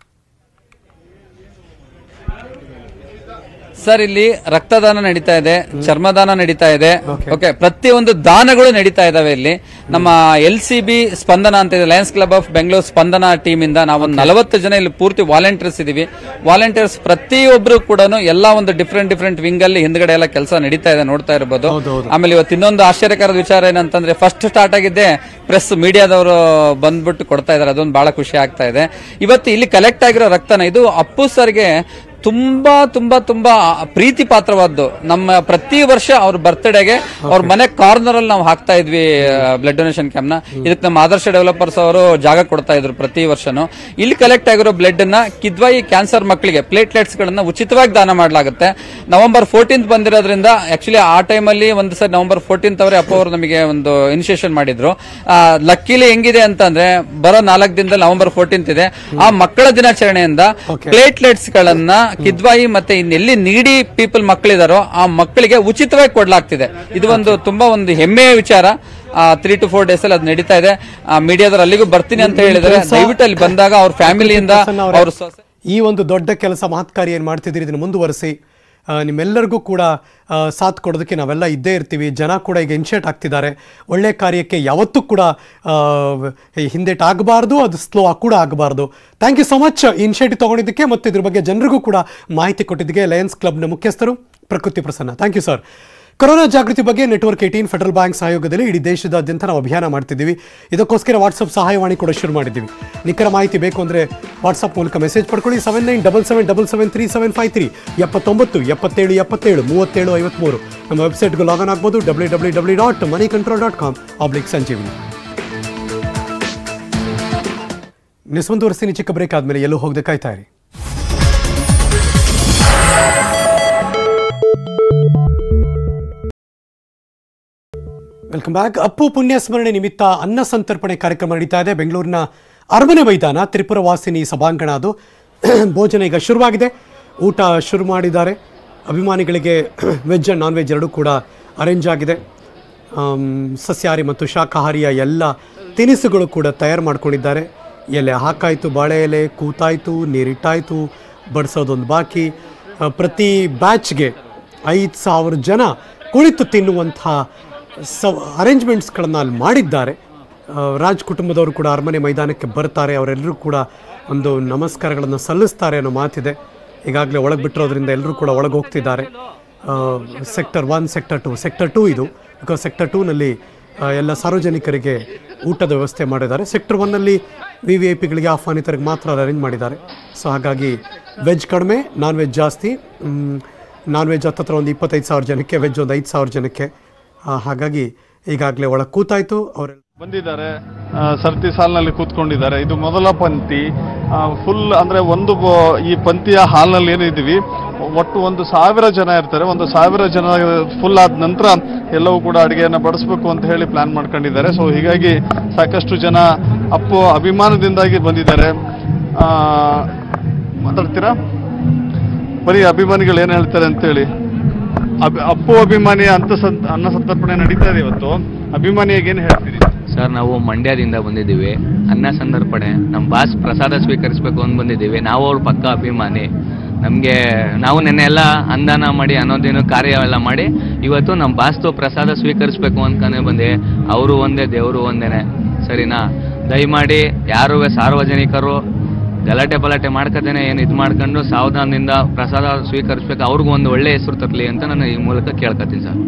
ಸರ್ ಇಲ್ಲಿ ರಕ್ತದಾನ ನಡೀತಾ ಇದೆ ಚರ್ಮದಾನ ನಡೀತಾ ಇದೆ ಓಕೆ ಪ್ರತಿಯೊಂದು ದಾನಗಳು ನಡೀತಾ ಇದಾವೆ ಇಲ್ಲಿ ನಮ್ಮ ಎಲ್ ಸಿ ಬಿ ಸ್ಪಂದನ ಅಂತ ಇದೆ Lions club of Bengaluru Spandana team ಇಂದ ನಾವು ಒಂದು ನಲವತ್ತು ಜನ ಇಲ್ಲಿ ಪೂರ್ತಿ ವಾಲಂಟಿಯರ್ಸ್ ಇದೀವಿ ವಾಲಂಟಿಯರ್ಸ್ ಪ್ರತಿಯೊಬ್ರು ಕೂಡ ಎಲ್ಲಾ ಒಂದು ಡಿಫ್ರೆಂಟ್ ಡಿಫ್ರೆಂಟ್ ವಿಂಗ್ ಅಲ್ಲಿ ಹಿಂದ್ಗಡೆ ಎಲ್ಲ ಕೆಲಸ ನಡೀತಾ ಇದೆ ನೋಡ್ತಾ ಇರಬಹುದು ಆಮೇಲೆ ಇವತ್ತು ಇನ್ನೊಂದು ಆಶ್ಚರ್ಯಕರದ ವಿಚಾರ ಏನಂತಂದ್ರೆ ಫಸ್ಟ್ ಸ್ಟಾರ್ಟ್ ಆಗಿದ್ದೆ ಪ್ರೆಸ್ ಮೀಡಿಯಾದವರು ಬಂದ್ಬಿಟ್ಟು ಕೊಡ್ತಾ ಇದಾರೆ ಅದೊಂದು ಬಹಳ ಖುಷಿ ಆಗ್ತಾ ಇದೆ ಇವತ್ತು ಇಲ್ಲಿ ಕಲೆಕ್ಟ್ ಆಗಿರೋ ರಕ್ತನ ಇದು ಅಪ್ಪು ಸರ್ಗೆ ತುಂಬಾ ತುಂಬಾ ತುಂಬಾ ಪ್ರೀತಿ ಪಾತ್ರವಾದ್ದು ನಮ್ಮ ಪ್ರತಿ ವರ್ಷ ಅವ್ರ ಬರ್ತ್ಡೇಗೆ ಅವ್ರ ಮನೆ ಕಾರ್ನರ್ ಅಲ್ಲಿ ನಾವು ಹಾಕ್ತಾ ಇದ್ವಿ ಬ್ಲಡ್ ಡೊನೇಷನ್ ಕ್ಯಾಂಪ್ ನ ಇದಕ್ಕೆ ನಮ್ಮ ಆದರ್ಶ ಡೆವಲಪರ್ಸ್ ಅವರು ಜಾಗ ಕೊಡ್ತಾ ಇದ್ರು ಪ್ರತಿ ವರ್ಷನೂ ಇಲ್ಲಿ ಕಲೆಕ್ಟ್ ಆಗಿರೋ ಬ್ಲಡ್ ನ ಕಿದ್ವಾಯಿ ಕ್ಯಾನ್ಸರ್ ಮಕ್ಕಳಿಗೆ ಪ್ಲೇಟ್ಲೆಟ್ಸ್ ಗಳನ್ನ ಉಚಿತವಾಗಿ ದಾನ ಮಾಡಲಾಗುತ್ತೆ ನವೆಂಬರ್ ಫೋರ್ಟೀನ್ತ್ ಬಂದಿರೋದ್ರಿಂದ ಆಕ್ಚುಲಿ ಆ ಟೈಮಲ್ಲಿ ಒಂದು ಸರ್ ನವೆಂಬರ್ ಫೋರ್ಟೀನ್ತ್ ಅವರೇ ಅಪ್ಪ ಅವರು ನಮಗೆ ಒಂದು ಇನಿಷಿಯೇಷನ್ ಮಾಡಿದ್ರು ಲಕ್ಕಿಲಿ ಹೆಂಗಿದೆ ಅಂತಂದ್ರೆ ಬರೋ ನಾಲ್ಕು ದಿನದಲ್ಲಿ ನವೆಂಬರ್ ಫೋರ್ಟೀನ್ತ್ ಇದೆ ಆ ಮಕ್ಕಳ ದಿನಾಚರಣೆಯಿಂದ ಪ್ಲೇಟ್ಲೆಟ್ಸ್ ಗಳನ್ನ ಕಿದ್ವಾಯಿ ಮತ್ತೆ ಇನ್ನೆಲ್ಲಿ ನೀಡಿ ಪೀಪಲ್ ಮಕ್ಕಳಿದಾರೋ ಆ ಮಕ್ಕಳಿಗೆ ಉಚಿತವಾಗಿ ಕೊಡ್ಲಾಗ್ತಿದೆ ಇದು ಒಂದು ತುಂಬಾ ಒಂದು ಹೆಮ್ಮೆಯ ವಿಚಾರ ತ್ರೀ ಟು ಫೋರ್ ಡೇಸ್ ಅಲ್ಲಿ ಅದು ನಡೀತಾ ಇದೆ ಮೀಡಿಯಾದವ್ರು ಅಲ್ಲಿಗೂ ಬರ್ತೀನಿ ಅಂತ ಹೇಳಿದರೆ ದಯವಿಟ್ಟು ಅಲ್ಲಿ ಬಂದಾಗ ಅವ್ರ ಫ್ಯಾಮಿಲಿಯಿಂದ ಅವ್ರ ಸೊಸೆ ಈ ಒಂದು ದೊಡ್ಡ ಕೆಲಸ ಮಹತ್ಕಾರಿ ಏನು ಮಾಡ್ತಿದ್ದೀರಿ ಇದನ್ನು ಮುಂದುವರಿಸಿ ಆ, ನಿಮ್ಮೆಲ್ಲರಿಗೂ ಕೂಡ ಆ, ಸಾಥ್ ಕೊಡೋದಕ್ಕೆ ನಾವೆಲ್ಲ ಇದ್ದೇ ಇರ್ತೀವಿ ಜನ ಕೂಡ ಈಗ ಇನ್ಶಿಯೇಟ್ ಆಗ್ತಿದ್ದಾರೆ ಒಳ್ಳೆ ಕಾರ್ಯಕ್ಕೆ ಯಾವತ್ತೂ ಕೂಡ ಆ, ಹಿಂದೇಟ್ ಆಗಬಾರ್ದು ಅದು ಸ್ಲೋ ಕೂಡ ಆಗಬಾರ್ದು thank you so much initiative ತೊಗೊಂಡಿದ್ದಕ್ಕೆ ಮತ್ತು ಇದ್ರ ಬಗ್ಗೆ ಜನರಿಗೂ ಕೂಡ ಮಾಹಿತಿ ಕೊಟ್ಟಿದ್ದಕ್ಕೆ ಲಯನ್ಸ್ ಕ್ಲಬ್ನ ಮುಖ್ಯಸ್ಥರು Prakruti Prasanna thank you sir corona ಜಾಗೃತಿ ಬಗ್ಗೆ ನೆಟ್ವರ್ಕ್ ಏಟೀನ್ ಫೆಡರಲ್ ಬ್ಯಾಂಕ್ ಸಹಯೋಗದಲ್ಲಿ ಇಡೀ ದೇಶದಾದ್ಯಂತ ನಾವು ಅಭಿಯಾನ ಮಾಡ್ತಿದ್ದೀವಿ ಇದಕ್ಕೋಸ್ಕರ ವಾಟ್ಸಪ್ ಸಹಾಯವಾಣಿ ಕೂಡ ಶುರು ಮಾಡಿದ್ದೀವಿ ನಿಖರ ಮಾಹಿತಿ ಬೇಕು ಅಂದರೆ ವಾಟ್ಸಪ್ ಮೂಲಕ ಮೆಸೇಜ್ ಪಡ್ಕೊಳ್ಳಿ seven nine double seven double seven three seven five three ಎಪ್ಪತ್ತೊಂಬತ್ತು ಎಪ್ಪತ್ತೇಳು ಎಪ್ಪತ್ತೇಳು ಮೂವತ್ತೇಳು ಐವತ್ತ್ಮೂರು ನಮ್ಮ ವೆಬ್ಸೈಟ್ಗೆ ಲಾಗಿನ್ ಆಗ್ಬೋದು W W W dot money control dot com oblique Sanjeevini news ಮುಂದುವರಿಸ್ತೀನಿ ಚಿಕ್ಕ ಬ್ರೇಕ್ ಆದಮೇಲೆ ಎಲ್ಲೂ ಹೋಗದೆ ಕಾಯ್ತಾ ಇರಿ ವೆಲ್ಕಮ್ ಬ್ಯಾಕ್ ಅಪ್ಪು ಪುಣ್ಯ ಸ್ಮರಣೆ ನಿಮಿತ್ತ ಅನ್ನ ಸಂತರ್ಪಣೆ ಕಾರ್ಯಕ್ರಮ ನಡೀತಾ ಇದೆ ಬೆಂಗಳೂರಿನ ಅರಮನೆ ಮೈದಾನ ತ್ರಿಪುರ ವಾಸಿನಿ ಸಭಾಂಗಣ ಅದು ಭೋಜನ ಈಗ ಶುರುವಾಗಿದೆ ಊಟ ಶುರು ಮಾಡಿದ್ದಾರೆ ಅಭಿಮಾನಿಗಳಿಗೆ ವೆಜ್ ಆ್ಯಂಡ್ ನಾನ್ ವೆಜ್ ಎರಡೂ ಕೂಡ ಅರೇಂಜ್ ಆಗಿದೆ ಆಮ್, ಸಸ್ಯಾಹಾರಿ ಮತ್ತು ಶಾಕಾಹಾರಿಯ ಎಲ್ಲ ತಿನಿಸುಗಳು ಕೂಡ ತಯಾರು ಮಾಡ್ಕೊಂಡಿದ್ದಾರೆ ಎಲೆ ಹಾಕಾಯಿತು ಬಾಳೆ ಎಲೆ ಕೂತಾಯಿತು ನೀರಿಟ್ಟಾಯಿತು ಬಡಿಸೋದೊಂದು ಬಾಕಿ ಆ, ಪ್ರತಿ ಬ್ಯಾಚ್ಗೆ ಐದು ಸಾವಿರ ಜನ ಕುಳಿತು ತಿನ್ನುವಂಥ ಸ ಅರೇಂಜ್ಮೆಂಟ್ಸ್ಗಳನ್ನು ಅಲ್ಲಿ ಮಾಡಿದ್ದಾರೆ ಆ, ರಾಜ್ ಕುಟುಂಬದವರು ಕೂಡ ಅರಮನೆ ಮೈದಾನಕ್ಕೆ ಬರ್ತಾರೆ ಅವರೆಲ್ಲರೂ ಕೂಡ ಒಂದು ನಮಸ್ಕಾರಗಳನ್ನು ಸಲ್ಲಿಸ್ತಾರೆ ಅನ್ನೋ ಮಾತಿದೆ ಈಗಾಗಲೇ ಒಳಗೆ ಬಿಟ್ಟಿರೋದ್ರಿಂದ ಎಲ್ಲರೂ ಕೂಡ ಒಳಗೆ ಹೋಗ್ತಿದ್ದಾರೆ sector one sector two sector two ಇದು ಬಿಕಾಸ್ ಸೆಕ್ಟರ್ ಟೂನಲ್ಲಿ ಎಲ್ಲ ಸಾರ್ವಜನಿಕರಿಗೆ ಊಟದ ವ್ಯವಸ್ಥೆ ಮಾಡಿದ್ದಾರೆ ಸೆಕ್ಟರ್ ಒನ್ನಲ್ಲಿ ವಿ ವಿ ಐ ಪಿಗಳಿಗೆ ಆಹ್ವಾನಿತರಿಗೆ ಮಾತ್ರ ಅರೇಂಜ್ ಮಾಡಿದ್ದಾರೆ ಸೊ ಹಾಗಾಗಿ ವೆಜ್ ಕಡಿಮೆ ನಾನ್ ವೆಜ್ ಜಾಸ್ತಿ ನಾನ್ ವೆಜ್ ಹತ್ತತ್ರ ಒಂದು ಇಪ್ಪತ್ತೈದು ಸಾವಿರ ಜನಕ್ಕೆ ವೆಜ್ ಒಂದು ಐದು ಸಾವಿರ ಜನಕ್ಕೆ ಆ, ಹಾಗಾಗಿ ಈಗಾಗಲೇ ಒಳಗೆ ಕೂತಾಯಿತು ಅವರೆಲ್ಲ ಬಂದಿದ್ದಾರೆ ಆ, ಸರತಿ ಸಾಲಿನಲ್ಲಿ ಕೂತ್ಕೊಂಡಿದ್ದಾರೆ ಇದು ಮೊದಲ ಪಂಕ್ತಿ ಫುಲ್ ಅಂದ್ರೆ ಒಂದು ಬ- ಈ ಪಂಕ್ತಿಯ ಹಾಲ್ನಲ್ಲಿ ಏನಿದ್ದೀವಿ ಒಟ್ಟು ಒಂದು ಸಾವಿರ ಜನ ಇರ್ತಾರೆ ಒಂದು ಸಾವಿರ ಜನ ಫುಲ್ ಆದ ನಂತರ ಎಲ್ಲವೂ ಕೂಡ ಅಡುಗೆಯನ್ನು ಬಡಿಸ್ಬೇಕು ಅಂತ ಹೇಳಿ ಪ್ಲಾನ್ ಮಾಡ್ಕೊಂಡಿದ್ದಾರೆ ಸೊ ಹೀಗಾಗಿ ಸಾಕಷ್ಟು ಜನ ಅಪ್ಪು ಅಭಿಮಾನದಿಂದಾಗಿ ಬಂದಿದ್ದಾರೆ ಆ, ಮಾತಾಡ್ತೀರಾ ಬರೀ ಅಭಿಮಾನಿಗಳು ಏನು ಹೇಳ್ತಾರೆ ಅಂತೇಳಿ ಅಬ್- ಅಪ್ಪು ಅಭಿಮಾನಿಯ ಅಂತ ಸಂ- ಅನ್ನ ಸಂತರ್ಪಣೆ ನಡೀತಾ ಇದೆ ಇವತ್ತು ಅಭಿಮಾನಿಯಾಗಿ ಏನು ಹೇಳ್ತೀರಿ ಸರ್ ನಾವು ಮಂಡ್ಯದಿಂದ ಬಂದಿದ್ದೀವಿ ಅನ್ನ ಸಂದರ್ಪಣೆ ನಮ್ಮ ಬಾಸ್ ಪ್ರಸಾದ ಸ್ವೀಕರಿಸಬೇಕು ಅಂತ ಬಂದಿದ್ದೀವಿ ನಾವು ಅವ್ರ ಪಕ್ಕ ಅಭಿಮಾನಿ ನಮಗೆ ನಾವು ನೆನ್ನೆ ಎಲ್ಲ ಅಂದಾನ ಮಾಡಿ ಅನ್ನೋದೇನು ಕಾರ್ಯ ಎಲ್ಲ ಮಾಡಿ ಇವತ್ತು ನಮ್ಮ ಬಾಸ್ತು ಪ್ರಸಾದ ಸ್ವೀಕರಿಸಬೇಕು ಅನ್ಕೊಂಡೆ ಬಂದೆ ಅವರು ಒಂದೇ ದೇವರು ಒಂದೇನೆ ಸರಿನಾ ದಯಮಾಡಿ ಯಾರು ಸಾರ್ವಜನಿಕರು ಗಲಾಟೆ ಪಲಾಟೆ ಮಾಡ್ಕೊತೇನೆ ಏನು ಇದು ಮಾಡ್ಕೊಂಡು ಸಾವಧಾನದಿಂದ ಪ್ರಸಾದ ಸ್ವೀಕರಿಸ್ಬೇಕು ಅವ್ರಿಗೂ ಒಂದು ಒಳ್ಳೆ ಹೆಸರು ತರಲಿ ಅಂತ ನಾನು ಈ ಮೂಲಕ ಕೇಳ್ಕೊತೀನಿ ಸರ್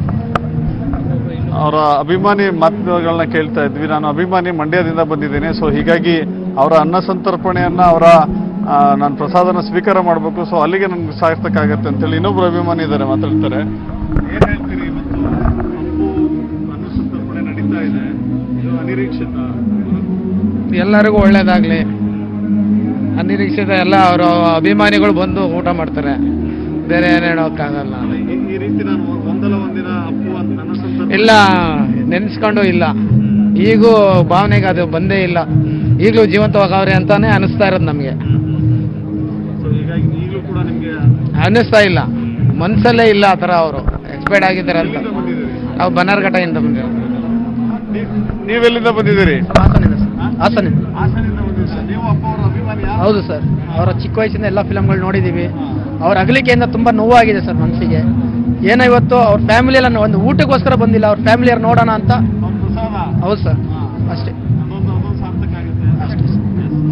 ಅವರ ಅಭಿಮಾನಿ ಮಾತುಗಳನ್ನ ಕೇಳ್ತಾ ಇದ್ವಿ ನಾನು ಅಭಿಮಾನಿ ಮಂಡ್ಯದಿಂದ ಬಂದಿದ್ದೀನಿ ಸೊ ಹೀಗಾಗಿ ಅವರ ಅನ್ನ ಸಂತರ್ಪಣೆಯನ್ನ ಅವರ ಆ, ನಾನು ಪ್ರಸಾದನ ಸ್ವೀಕಾರ ಮಾಡಬೇಕು ಸೊ ಅಲ್ಲಿಗೆ ನನ್ಗೆ ಸಾರ್ಥಕ್ಕಾಗತ್ತೆ ಅಂತೇಳಿ ಇನ್ನೊಬ್ರು ಅಭಿಮಾನಿ ಇದ್ದಾರೆ ಮಾತಾಡ್ತಾರೆ ಏನ್ ಹೇಳ್ತೀರಿ ಇವತ್ತು ಅಪ್ಪು ಅನ್ನ ಸಂತರ್ಪಣೆ ನಡೀತಾ ಇದೆ ಇದು ಅನಿರೀಕ್ಷಿತ ಎಲ್ಲರಿಗೂ ಒಳ್ಳೇದಾಗ್ಲಿ ಅನಿರೀಕ್ಷಿತ ಎಲ್ಲ ಅವರು ಅಭಿಮಾನಿಗಳು ಬಂದು ಊಟ ಮಾಡ್ತಾರೆ ಬೇರೆ ಏನು ಹೇಳೋಕ್ಕಾಗಲ್ಲ ಈ- ಈ ರೀತಿ ನಾನು ಒಂದಲ್ಲ ಒಂದಿನ ಅಪ್ಪು ಅನ್ನ ಅನ್ನ ಸಂತರ್ಪಣೆ ಇಲ್ಲ ನೆನೆಸ್ಕೊಂಡು ಇಲ್ಲ ಈಗೂ ಭಾವನೆಗೆ ಅದು ಬಂದೇ ಇಲ್ಲ ಈಗಲೂ ಜೀವಂತವಾಗವ್ರೆ ಅಂತಾನೆ ಅನಿಸ್ತಾ ಇರೋದು ನಮಗೆ ಸೊ ಹೀಗಾಗಿ ಈಗಲೂ ಕೂಡ ನಿಮಗೆ ಅನ್ನಿಸ್ತಾ ಇಲ್ಲ ಮನಸ್ಸಲ್ಲೇ ಇಲ್ಲ ಆ ಥರ ಅವರು ಎಕ್ಸ್ಪೈರ್ಡ್ ಆಗಿದ್ದಾರೆ ಅಂತ ಬಂದಿದ್ದೀರಿ ನಾವು ಬನ್ನಾರ್ಘಟ್ಟದಿಂದ ಬಂದಿರೋದು ನೀವ್- ನೀವೆಲ್ಲಿಂದ ಬಂದಿದ್ದೀರಿ ಹಾಸನಿಂದ ಹಾಸನಿಂದ ಹಾಸನಿಂದ ಬಂದಿದ್ದೀರಿ ನೀವು ಅಪ್ಪ ಅವರ ಅಭಿಮಾನಿಯಾ ಹೌದು ಸರ್ ಅವರ ಚಿಕ್ಕ ವಯಸ್ಸಿಂದ ಎಲ್ಲ ಫಿಲಮ್ಗಳು ನೋಡಿದ್ದೀವಿ ಅವ್ರ ಅಗಲಿಕೆಯಿಂದ ತುಂಬ ನೋವಾಗಿದೆ ಸರ್ ಮನಸ್ಸಿಗೆ ಏನೋ ಇವತ್ತು ಅವ್ರ ಫ್ಯಾಮಿಲಿ ಎಲ್ಲ ಒಂದು ಊಟಕ್ಕೋಸ್ಕರ ಬಂದಿಲ್ಲ ಅವ್ರ ಫ್ಯಾಮಿಲಿಯವ್ರು ನೋಡೋಣ ಅಂತ ಅವ್ರ ಪ್ರಸಾದ ಹೌದು ಸರ್ ಅಷ್ಟೇ ಅದೊಂದು ಅದೊಂದು ಸಾರ್ಥಕ ಆಗುತ್ತೆ ಅಷ್ಟೇ ಸರ್